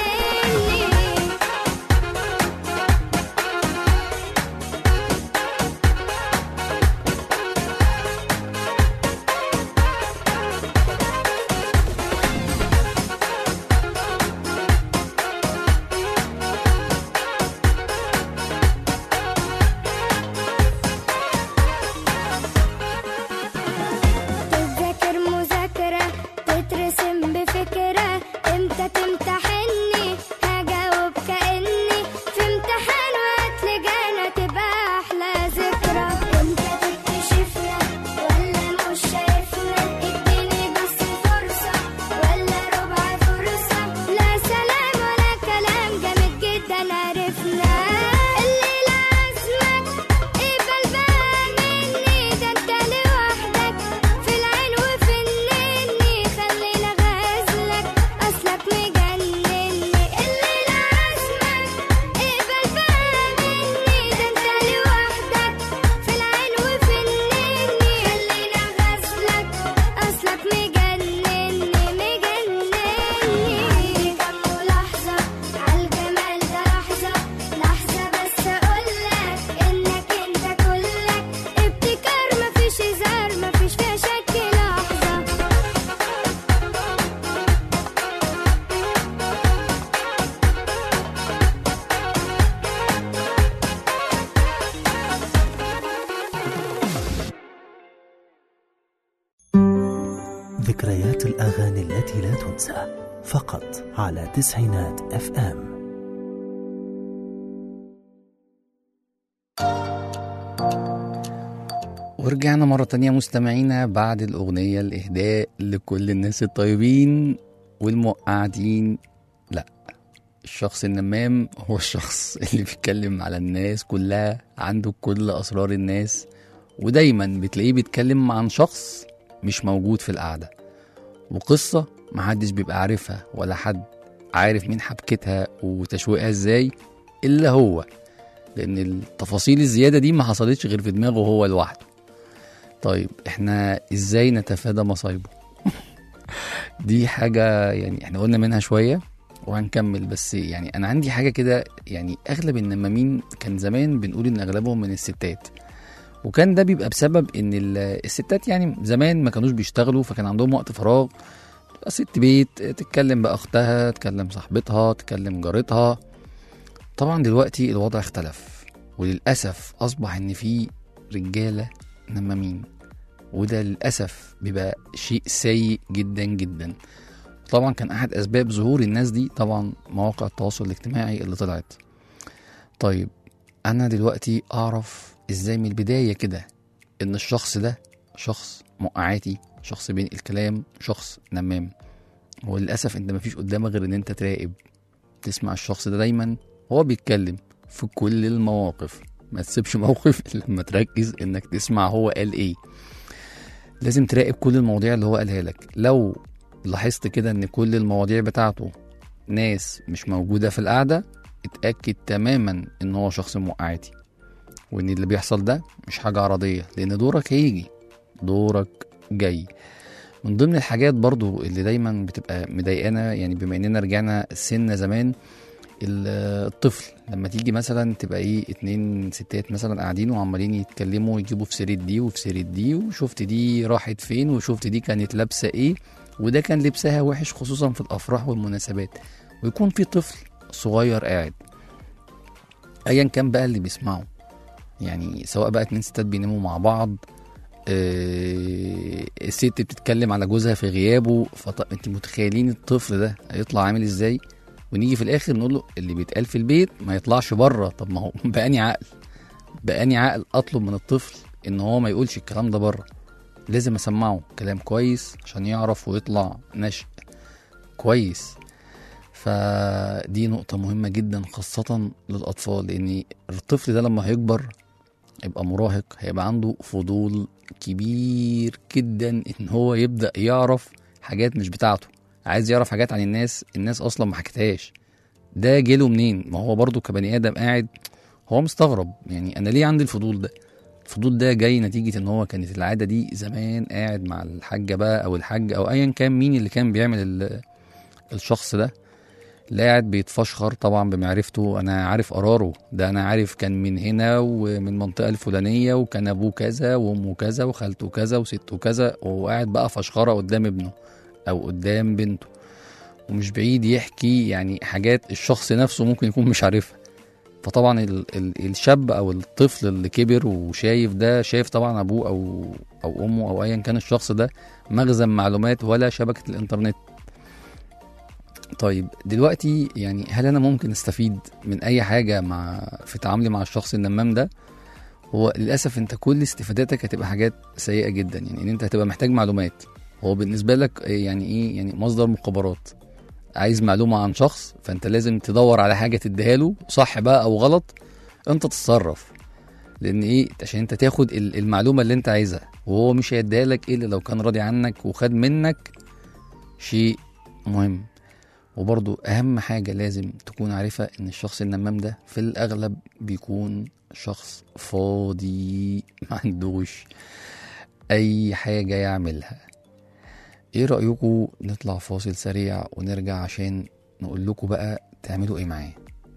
تذاكر مذاكرة تترسم بفكرة امتى تمتحني هجاوب كأني في امتحان وهتلجانا تبقى أحلى ذكرى امتى تكتشفنا ولا مش شايفنا اديني بس فرصة ولا ربع فرصة لا سلام ولا كلام جامد جدا عرفنا الليلة عزمك اقبل بقى مني ده انت لوحدك في العين وفي النني خلينا غازلك اصلك مجنني الليلة عزمك اقبل بقى مني ده انت لوحدك في العين وفي النني خلينا غازلك اصلك مجنني مجنني كم ملاحظة عالجمال ده لحظة لحظة بس أقولك إنك أنت كلك ابتكار مفيش هزار مفيش فيها شك لحظة ذكريات الأغاني التي لا تنسى فقط على تسعينات اف ام ورجعنا مرة تانية مستمعينا بعد الأغنية الإهداء لكل الناس الطيبين والمقعدين لا الشخص النمام هو الشخص اللي بيتكلم على الناس كلها عنده كل أسرار الناس ودايما بتلاقيه بيتكلم عن شخص مش موجود في القعدة وقصة محدش بيبقى عارفها ولا حد عارف مين حبكتها وتشويقها ازاي إلا هو لأن التفاصيل الزيادة دي ما حصلتش غير في دماغه هو لوحده طيب احنا ازاي نتفادى مصايبه دي حاجة يعني احنا قلنا منها شوية وهنكمل بس يعني انا عندي حاجة كده يعني اغلب النمامين كان زمان بنقول ان اغلبهم من الستات وكان ده بيبقى بسبب ان ال- الستات يعني زمان ما كانوش بيشتغلوا فكان عندهم وقت فراغ تبقى ست بيت تتكلم باختها تكلم صاحبتها تكلم جارتها طبعا دلوقتي الوضع اختلف وللاسف اصبح ان في رجاله نمامين وده للاسف بيبقى شيء سيء جدا جدا طبعا كان احد اسباب ظهور الناس دي طبعا مواقع التواصل الاجتماعي اللي طلعت طيب انا دلوقتي اعرف ازاي من البدايه كده ان الشخص ده شخص مقعاتي شخص بين الكلام شخص نمام وللاسف انت مفيش قدامك غير ان انت تراقب تسمع الشخص ده دايما هو بيتكلم في كل المواقف ما تسيبش موقف إلا لما تركز انك تسمع هو قال ايه لازم تراقب كل المواضيع اللي هو قالها لك لو لاحظت كده ان كل المواضيع بتاعته ناس مش موجودة في القعدة اتأكد تماما ان هو شخص موقعاتي وان اللي بيحصل ده مش حاجة عرضية لان دورك هيجي دورك جاي من ضمن الحاجات برضو اللي دايما بتبقى مضايقانا يعني بما اننا رجعنا سنة زمان ال- الطفل لما تيجي مثلا تبقى ايه اتنين ستات مثلا قاعدين وعمالين يتكلموا يجيبوا في سيرة دي وفي سيرة دي وشفت دي راحت فين وشفت دي كانت لابسة ايه وده كان لبسها وحش خصوصا في الافراح والمناسبات ويكون في طفل صغير قاعد ايا كان بقى اللي بيسمعه يعني سواء بقى اتنين ستات بيناموا مع بعض آه، الست بتتكلم على جوزها في غيابه فط... انت متخيلين الطفل ده هيطلع عامل ازاي ونيجي في الاخر نقول له اللي بيتقال في البيت ما يطلعش بره طب ما هو بأني عقل بأني عقل اطلب من الطفل ان هو ما يقولش الكلام ده بره لازم اسمعه كلام كويس عشان يعرف ويطلع نشء كويس فدي نقطة مهمة جدا خاصة للأطفال لأن الطفل ده لما هيكبر يبقى مراهق هيبقى عنده فضول كبير جدا ان هو يبدا يعرف حاجات مش بتاعته عايز يعرف حاجات عن الناس الناس اصلا ما حكتهاش ده جيله منين ما هو برضو كبني ادم قاعد هو مستغرب يعني انا ليه عندي الفضول ده الفضول ده جاي نتيجة ان هو كانت العادة دي زمان قاعد مع الحاجة بقى او الحاج او ايا كان مين اللي كان بيعمل ال- الشخص ده اللي قاعد بيتفشخر طبعا بمعرفته انا عارف قراره ده انا عارف كان من هنا ومن المنطقه الفلانيه وكان ابوه كذا وامه كذا وخالته كذا وسته كذا وقاعد بقى فشخره قدام ابنه او قدام بنته ومش بعيد يحكي يعني حاجات الشخص نفسه ممكن يكون مش عارفها فطبعا ال ال الشاب او الطفل اللي كبر وشايف ده شايف طبعا ابوه او او امه او ايا كان الشخص ده مخزن معلومات ولا شبكه الانترنت طيب دلوقتي يعني هل انا ممكن استفيد من اي حاجه مع في تعاملي مع الشخص النمام ده هو للاسف انت كل استفاداتك هتبقى حاجات سيئه جدا يعني ان انت هتبقى محتاج معلومات هو بالنسبه لك يعني ايه يعني مصدر مخابرات عايز معلومه عن شخص فانت لازم تدور على حاجه تديها له صح بقى او غلط انت تتصرف لان ايه عشان انت تاخد ال- المعلومه اللي انت عايزها وهو مش هيديها لك الا لو كان راضي عنك وخد منك شيء مهم وبرضو أهم حاجة لازم تكون عارفة إن الشخص النمام ده في الأغلب بيكون شخص فاضي ما عندوش أي حاجة يعملها إيه رأيكم نطلع فاصل سريع ونرجع عشان نقول لكم بقى تعملوا إيه معاه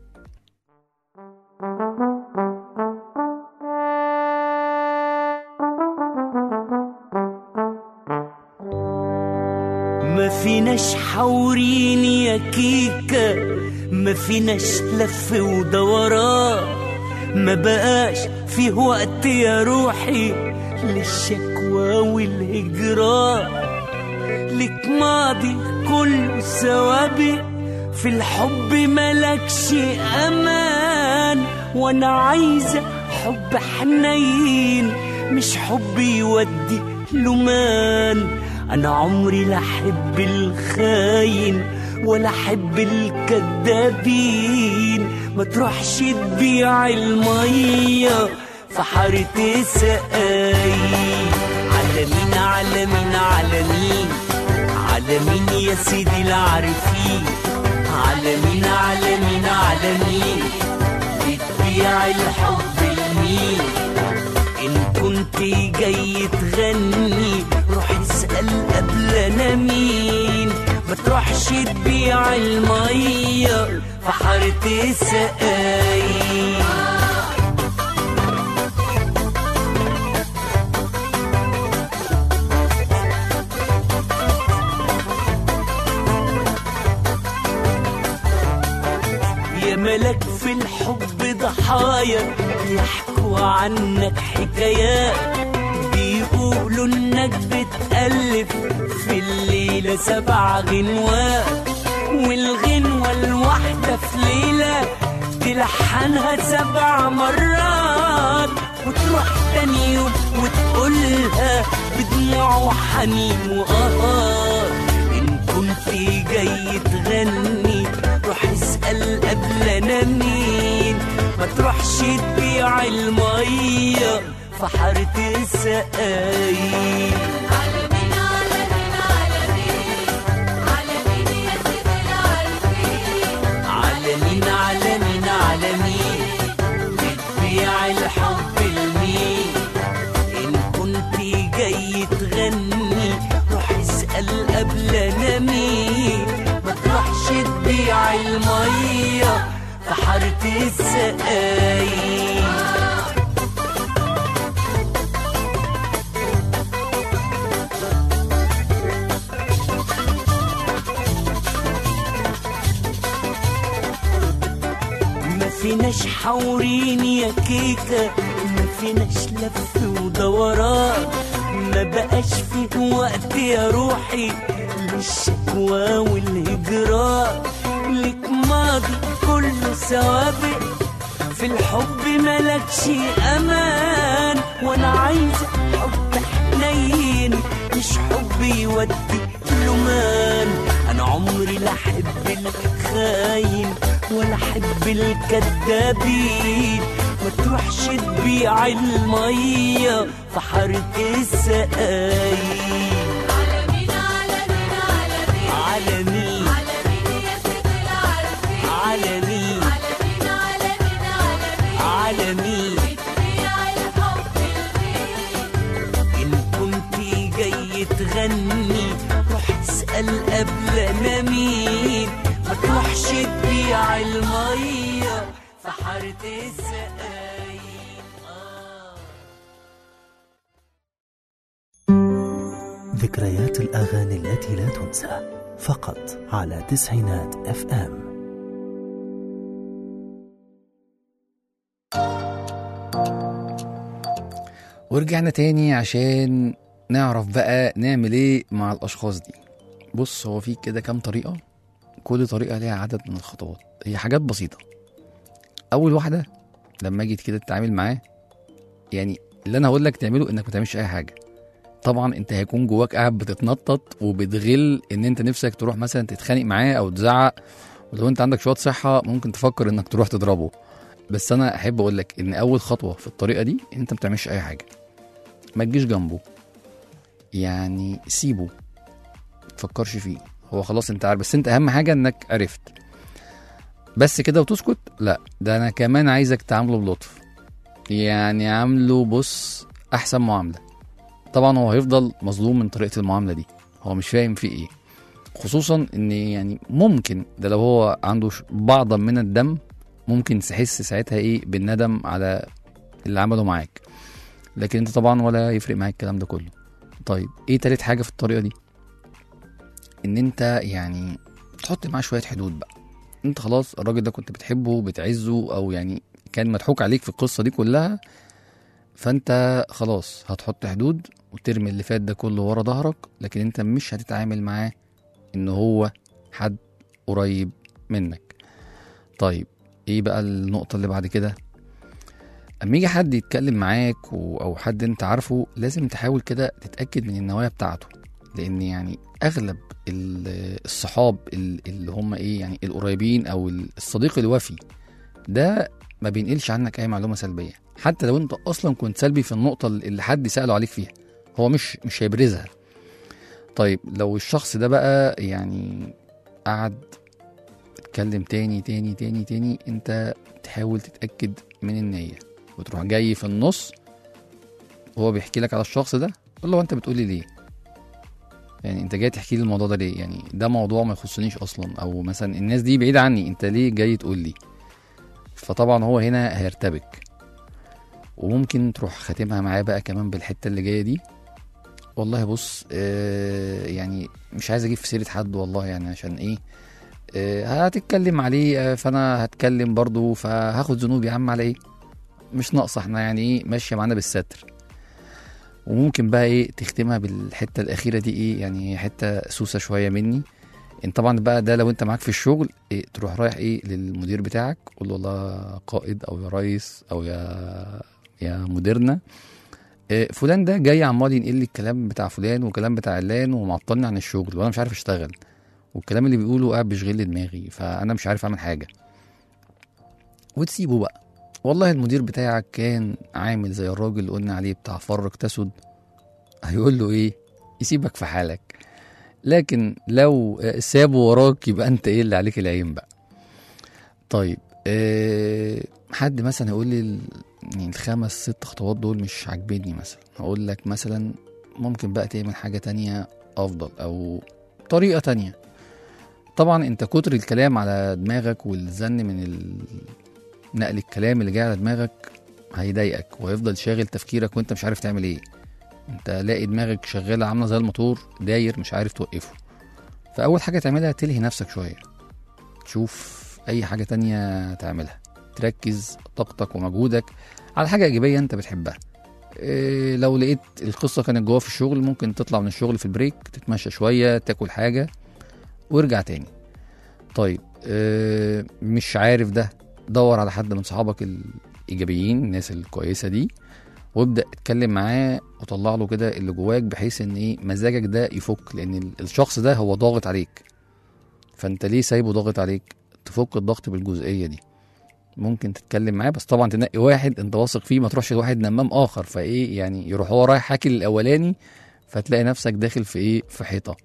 ما فيناش حورين يا كيكة ما فيناش لف ودوران ما بقاش فيه وقت يا روحي للشكوى والهجران لك ماضي كله سوابق في الحب ملكش امان وانا عايزه حب حنين مش حب يودي لمان انا عمري لا احب الخاين ولا احب الكدابين ما تروحش تبيع الميه في حارة السقاي على مين على مين على مين على مين يا سيدي العارفين على مين على مين على مين بتبيع الحب لمين إن كنت جاي تغني روح اسأل قبل أنا مين ما تروحش تبيع المية في حارة السقاي يا ملك في الحب ضحايا يحكوا عنك حكايات بيقولوا انك بتألف في الليلة سبع غنوات والغنوة الواحدة في ليلة تلحنها سبع مرات وتروح تاني يوم وتقولها بدموع وحنين وقهار إن كنت جاي تغني روح اسأل قبل أنا مين ما تروحش تبيع المية في حارة السقاي على مين على مين على مين على مين يا سيدي العارفين على مين على مين على مين بتبيع الحب لمين إن كنت جاي تغني روح اسأل قبل أنا مين ما تروحش تبيع المية في حارة السقاي ما فيناش حورين يا كيكة ما فيناش لف ودوران ما بقاش فيه وقت يا روحي للشكوى والهجران لك ماضي كله سوابق في الحب ملكش امان وانا عايزة حب حنين مش حب يودي لمان انا عمري لا احب الخاين ولا احب الكدابين ما تروحش تبيع المية في حارة السقاي على مين على مين على مين على مين على مين يا سيدي العارفين على مين على مين على مين على مين على مين بتبيع الحب لمين إن كنت جاي تغني روح اسأل قبل أنا مين ما تروحش تبيع المية في حارة السقاي آه. ذكريات الأغاني التي لا تنسى فقط على تسعينات اف ام ورجعنا تاني عشان نعرف بقى نعمل ايه مع الاشخاص دي بص هو في كده كام طريقه كل طريقه ليها عدد من الخطوات هي حاجات بسيطه اول واحده لما اجي كده تتعامل معاه يعني اللي انا هقول لك تعمله انك ما تعملش اي حاجه طبعا انت هيكون جواك قاعد بتتنطط وبتغل ان انت نفسك تروح مثلا تتخانق معاه او تزعق ولو انت عندك شويه صحه ممكن تفكر انك تروح تضربه بس انا احب اقول لك ان اول خطوه في الطريقه دي ان انت ما بتعملش اي حاجه ما تجيش جنبه يعني سيبه تفكرش فيه هو خلاص انت عارف بس انت اهم حاجه انك عرفت بس كده وتسكت لا ده انا كمان عايزك تعامله بلطف يعني عامله بص احسن معامله طبعا هو هيفضل مظلوم من طريقه المعامله دي هو مش فاهم في ايه خصوصا ان يعني ممكن ده لو هو عنده ش- بعضا من الدم ممكن تحس ساعتها ايه بالندم على اللي عمله معاك لكن انت طبعا ولا يفرق معاك الكلام ده كله طيب ايه تالت حاجه في الطريقه دي ان انت يعني تحط معاه شويه حدود بقى انت خلاص الراجل ده كنت بتحبه بتعزه او يعني كان مضحوك عليك في القصه دي كلها فانت خلاص هتحط حدود وترمي اللي فات ده كله ورا ظهرك لكن انت مش هتتعامل معاه ان هو حد قريب منك طيب ايه بقى النقطه اللي بعد كده اما يجي حد يتكلم معاك و- او حد انت عارفه لازم تحاول كده تتاكد من النوايا بتاعته لان يعني اغلب ال- الصحاب ال- اللي هم ايه يعني القريبين او ال- الصديق الوفي ده ما بينقلش عنك اي معلومه سلبيه حتى لو انت اصلا كنت سلبي في النقطه اللي حد ساله عليك فيها هو مش مش هيبرزها طيب لو الشخص ده بقى يعني قعد اتكلم تاني تاني تاني تاني انت تحاول تتاكد من النيه وتروح جاي في النص وهو بيحكي لك على الشخص ده قول له انت بتقولي ليه يعني انت جاي تحكي لي الموضوع ده ليه يعني ده موضوع ما يخصنيش اصلا او مثلا الناس دي بعيده عني انت ليه جاي تقول لي فطبعا هو هنا هيرتبك وممكن تروح خاتمها معاه بقى كمان بالحته اللي جايه دي والله بص آه يعني مش عايز اجيب في سيره حد والله يعني عشان ايه آه هتتكلم عليه آه فانا هتكلم برضه فهاخد ذنوب يا عم على ايه مش ناقصه احنا يعني ايه ماشيه معانا بالستر وممكن بقى ايه تختمها بالحته الاخيره دي ايه يعني حته سوسه شويه مني انت طبعا بقى ده لو انت معاك في الشغل إيه تروح رايح ايه للمدير بتاعك قول له والله قائد او يا ريس او يا يا مديرنا إيه فلان ده جاي عمال ينقل لي الكلام بتاع فلان وكلام بتاع علان ومعطلني عن الشغل وانا مش عارف اشتغل والكلام اللي بيقوله قاعد بيشغل لي دماغي فانا مش عارف اعمل حاجه وتسيبه بقى والله المدير بتاعك كان عامل زي الراجل اللي قلنا عليه بتاع فرق تسد هيقول له ايه يسيبك في حالك لكن لو آه، سابه وراك يبقى انت ايه اللي عليك العين بقى طيب أه حد مثلا يقول لي ال- يعني الخمس ست خطوات دول مش عاجبني مثلا هقول لك مثلا ممكن بقى تعمل حاجة تانية أفضل أو طريقة تانية طبعا انت كتر الكلام على دماغك والزن من ال... نقل الكلام اللي جاي على دماغك هيضايقك وهيفضل شاغل تفكيرك وانت مش عارف تعمل ايه انت لاقي دماغك شغاله عامله زي الموتور داير مش عارف توقفه فاول حاجه تعملها تلهي نفسك شويه تشوف اي حاجه تانية تعملها تركز طاقتك ومجهودك على حاجه ايجابيه انت بتحبها إيه لو لقيت القصه كانت جوه في الشغل ممكن تطلع من الشغل في البريك تتمشى شويه تاكل حاجه وارجع تاني طيب إيه مش عارف ده دور على حد من صحابك الايجابيين الناس الكويسه دي وابدا اتكلم معاه وطلع له كده اللي جواك بحيث ان ايه مزاجك ده يفك لان ال- الشخص ده هو ضاغط عليك فانت ليه سايبه ضاغط عليك تفك الضغط بالجزئيه دي ممكن تتكلم معاه بس طبعا تنقي واحد انت واثق فيه ما تروحش لواحد نمام اخر فايه يعني يروح هو رايح حاكي للاولاني فتلاقي نفسك داخل في ايه في حيطه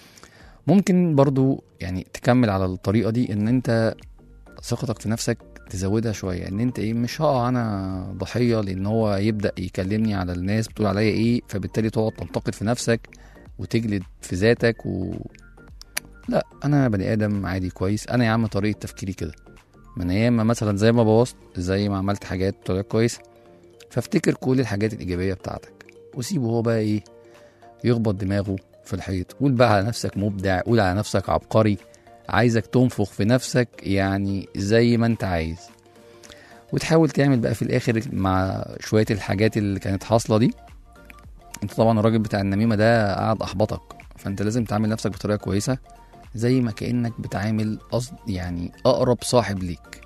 ممكن برضو يعني تكمل على الطريقه دي ان انت ثقتك في نفسك تزودها شويه ان انت ايه مش هقع انا ضحيه لان هو يبدا يكلمني على الناس بتقول عليا ايه فبالتالي تقعد تنتقد في نفسك وتجلد في ذاتك و لا انا بني ادم عادي كويس انا يا عم طريقه تفكيري كده من ايام ما مثلا زي ما بوظت زي ما عملت حاجات طلعت كويسه فافتكر كل الحاجات الايجابيه بتاعتك وسيبه هو بقى ايه يخبط دماغه في الحيط قول بقى على نفسك مبدع قول على نفسك عبقري عايزك تنفخ في نفسك يعني زي ما انت عايز وتحاول تعمل بقى في الاخر مع شويه الحاجات اللي كانت حاصله دي انت طبعا الراجل بتاع النميمه ده قاعد احبطك فانت لازم تعامل نفسك بطريقه كويسه زي ما كانك بتعامل قصد يعني اقرب صاحب ليك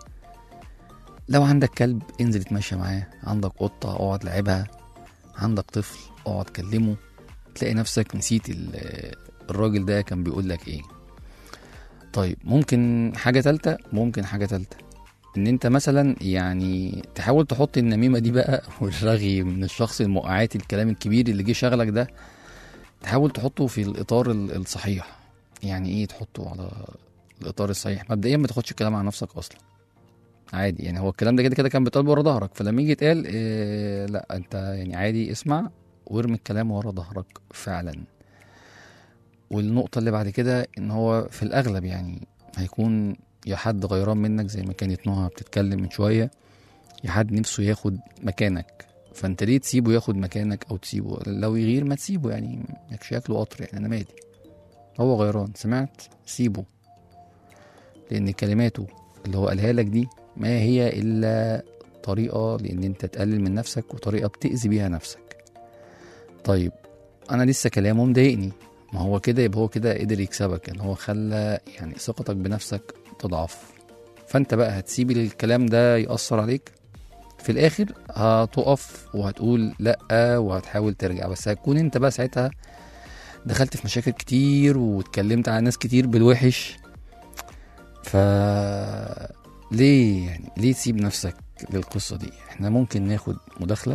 لو عندك كلب انزل اتمشى معاه عندك قطه اقعد لعبها عندك طفل اقعد كلمه تلاقي نفسك نسيت ال- الراجل ده كان بيقول لك ايه طيب ممكن حاجة تالتة ممكن حاجة تالتة ان انت مثلا يعني تحاول تحط النميمة دي بقى والرغي من الشخص المقعات الكلام الكبير اللي جه شغلك ده تحاول تحطه في الاطار ال- الصحيح يعني ايه تحطه على الاطار الصحيح مبدئيا ما تاخدش الكلام على نفسك اصلا عادي يعني هو الكلام ده كده كده كان بيتقال ورا ظهرك فلما يجي يتقال إيه لا انت يعني عادي اسمع وارمي الكلام ورا ظهرك فعلا والنقطة اللي بعد كده ان هو في الاغلب يعني هيكون يا حد غيران منك زي ما كانت نهى بتتكلم من شوية يا حد نفسه ياخد مكانك فانت ليه تسيبه ياخد مكانك او تسيبه لو يغير ما تسيبه يعني ماكش ياكله قطر يعني انا مالي هو غيران سمعت سيبه لان كلماته اللي هو قالها لك دي ما هي الا طريقة لان انت تقلل من نفسك وطريقة بتأذي بيها نفسك طيب انا لسه كلامه مضايقني ما هو كده يبقى هو كده قدر يكسبك ان هو خلى يعني ثقتك بنفسك تضعف فانت بقى هتسيب الكلام ده يأثر عليك في الاخر هتقف وهتقول لا وهتحاول ترجع بس هتكون انت بقى ساعتها دخلت في مشاكل كتير واتكلمت على ناس كتير بالوحش ف ليه يعني ليه تسيب نفسك للقصه دي احنا ممكن ناخد مداخله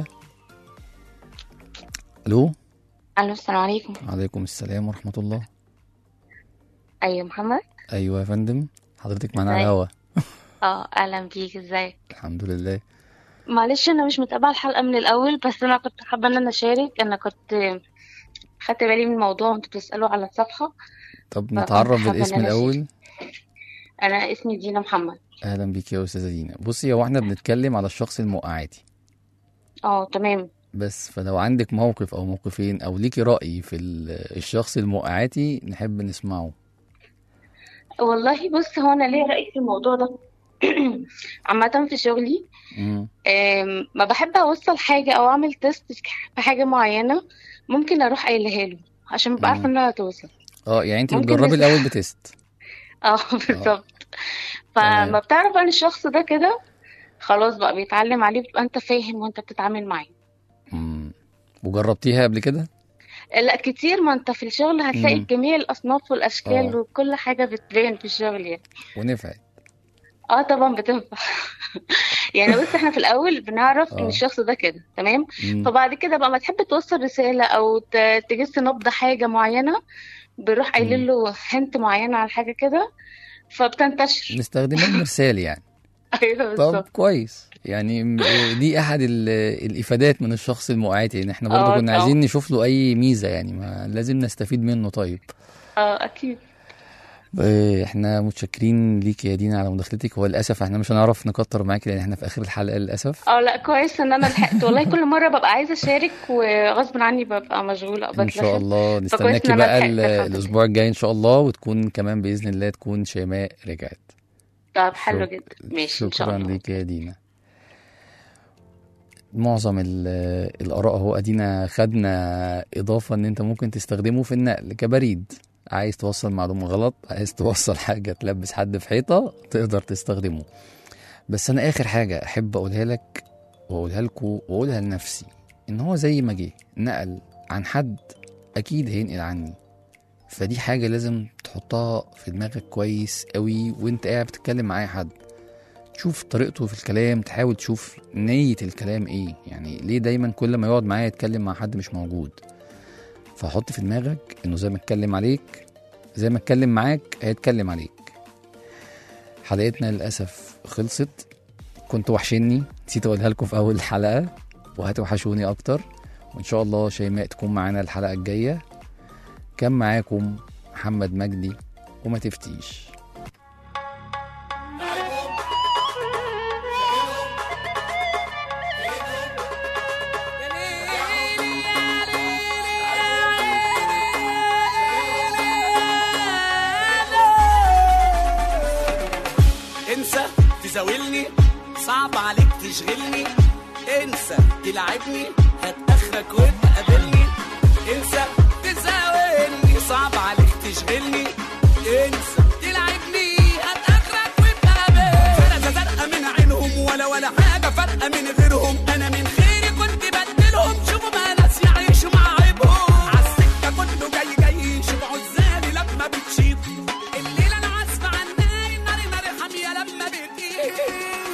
الو الو السلام عليكم عليكم السلام ورحمه الله ايوه محمد ايوه يا فندم حضرتك معانا على ازيك؟ الهوا اه اهلا بيك ازيك الحمد لله معلش انا مش متابعه الحلقه من الاول بس انا كنت حابه ان انا اشارك انا كنت خدت بالي من الموضوع وانتوا بتسالوا على الصفحه طب فكنت نتعرف حابة بالاسم إن أنا الاول انا اسمي دينا محمد اهلا بيك يا استاذه دينا بصي هو احنا بنتكلم على الشخص الموقعاتي اه تمام بس فلو عندك موقف او موقفين او ليكي رأي في ال- الشخص الموقعاتي نحب نسمعه والله بص هو انا ليا راي في الموضوع ده عامه في شغلي مم. آم، ما بحب اوصل حاجه او اعمل تيست في حاجه معينه ممكن اروح قايلها له عشان ببقى عارفه مم. انها هتوصل اه يعني انت ممكن بتجربي نس- الاول بتست اه بالظبط تمام. فما بتعرف ان الشخص ده كده خلاص بقى بيتعلم عليه بتبقى انت فاهم وانت بتتعامل معاه مم. وجربتيها قبل كده لا كتير ما انت في الشغل هتلاقي مم. جميع الاصناف والاشكال آه. وكل حاجه بتبان في الشغل يعني ونفعت اه طبعا بتنفع يعني بص احنا في الاول بنعرف ان آه. الشخص ده كده تمام مم. فبعد كده بقى ما تحب توصل رساله او ت- تجس نبض حاجه معينه بنروح قايلين له هنت معينه على حاجه كده فبتنتشر نستخدمها المرسال يعني ايوه طب بالظبط كويس يعني م- دي احد ال- الافادات من الشخص الموقعاتي ان احنا برضه آه، كنا طبعا. عايزين نشوف له اي ميزه يعني ما لازم نستفيد منه طيب اه اكيد آه، احنا متشكرين ليك يا دينا على مداخلتك هو للاسف احنا مش هنعرف نكتر معاك لان احنا في اخر الحلقه للاسف اه لا كويس ان انا لحقت والله كل مره ببقى عايزه اشارك وغصب عني ببقى مشغوله او ان شاء بتلخبط الله فكويس نستناكي ان انا بقى لحقت ال- الحمد لله. الاسبوع الجاي ان شاء الله وتكون كمان باذن الله تكون شيماء رجعت طب حلو شك- جدا ماشي ان شاء شكرا الله ليك يا دينا معظم ال- الاراء اهو ادينا خدنا اضافه ان انت ممكن تستخدمه في النقل كبريد عايز توصل معلومه غلط عايز توصل حاجه تلبس حد في حيطه تقدر تستخدمه بس انا اخر حاجه احب اقولها لك واقولها لكم واقولها لنفسي ان هو زي ما جه نقل عن حد اكيد هينقل عني فدي حاجه لازم تحطها في دماغك كويس قوي وانت قاعد بتتكلم مع اي حد تشوف طريقته في الكلام تحاول تشوف نية الكلام ايه يعني ليه دايما كل ما يقعد معايا يتكلم مع حد مش موجود فحط في دماغك انه زي ما اتكلم عليك زي ما اتكلم معاك هيتكلم عليك حلقتنا للأسف خلصت كنت وحشني نسيت اقولها لكم في اول الحلقة وهتوحشوني اكتر وان شاء الله شيماء تكون معانا الحلقة الجاية كان معاكم محمد مجدي وما تفتيش انسى تزاولني صعب عليك تشغلني انسى تلعبني هات اخرك وابقى قابلني انسى تزاولني صعب عليك تشغلني انسى تلعبني هات اخرك وابقى قابلني فرقه زرقاء من عينهم ولا ولا حاجه فارقه من غيرهم انا من خيري كنت بدلهم شوفوا ما ناس يعيشوا مع عيبهم عالسكه كله جاي جاي شوفوا عزالي لما بتشيط الليله انا عازفه على النار النار نار حاميه لما بتقيل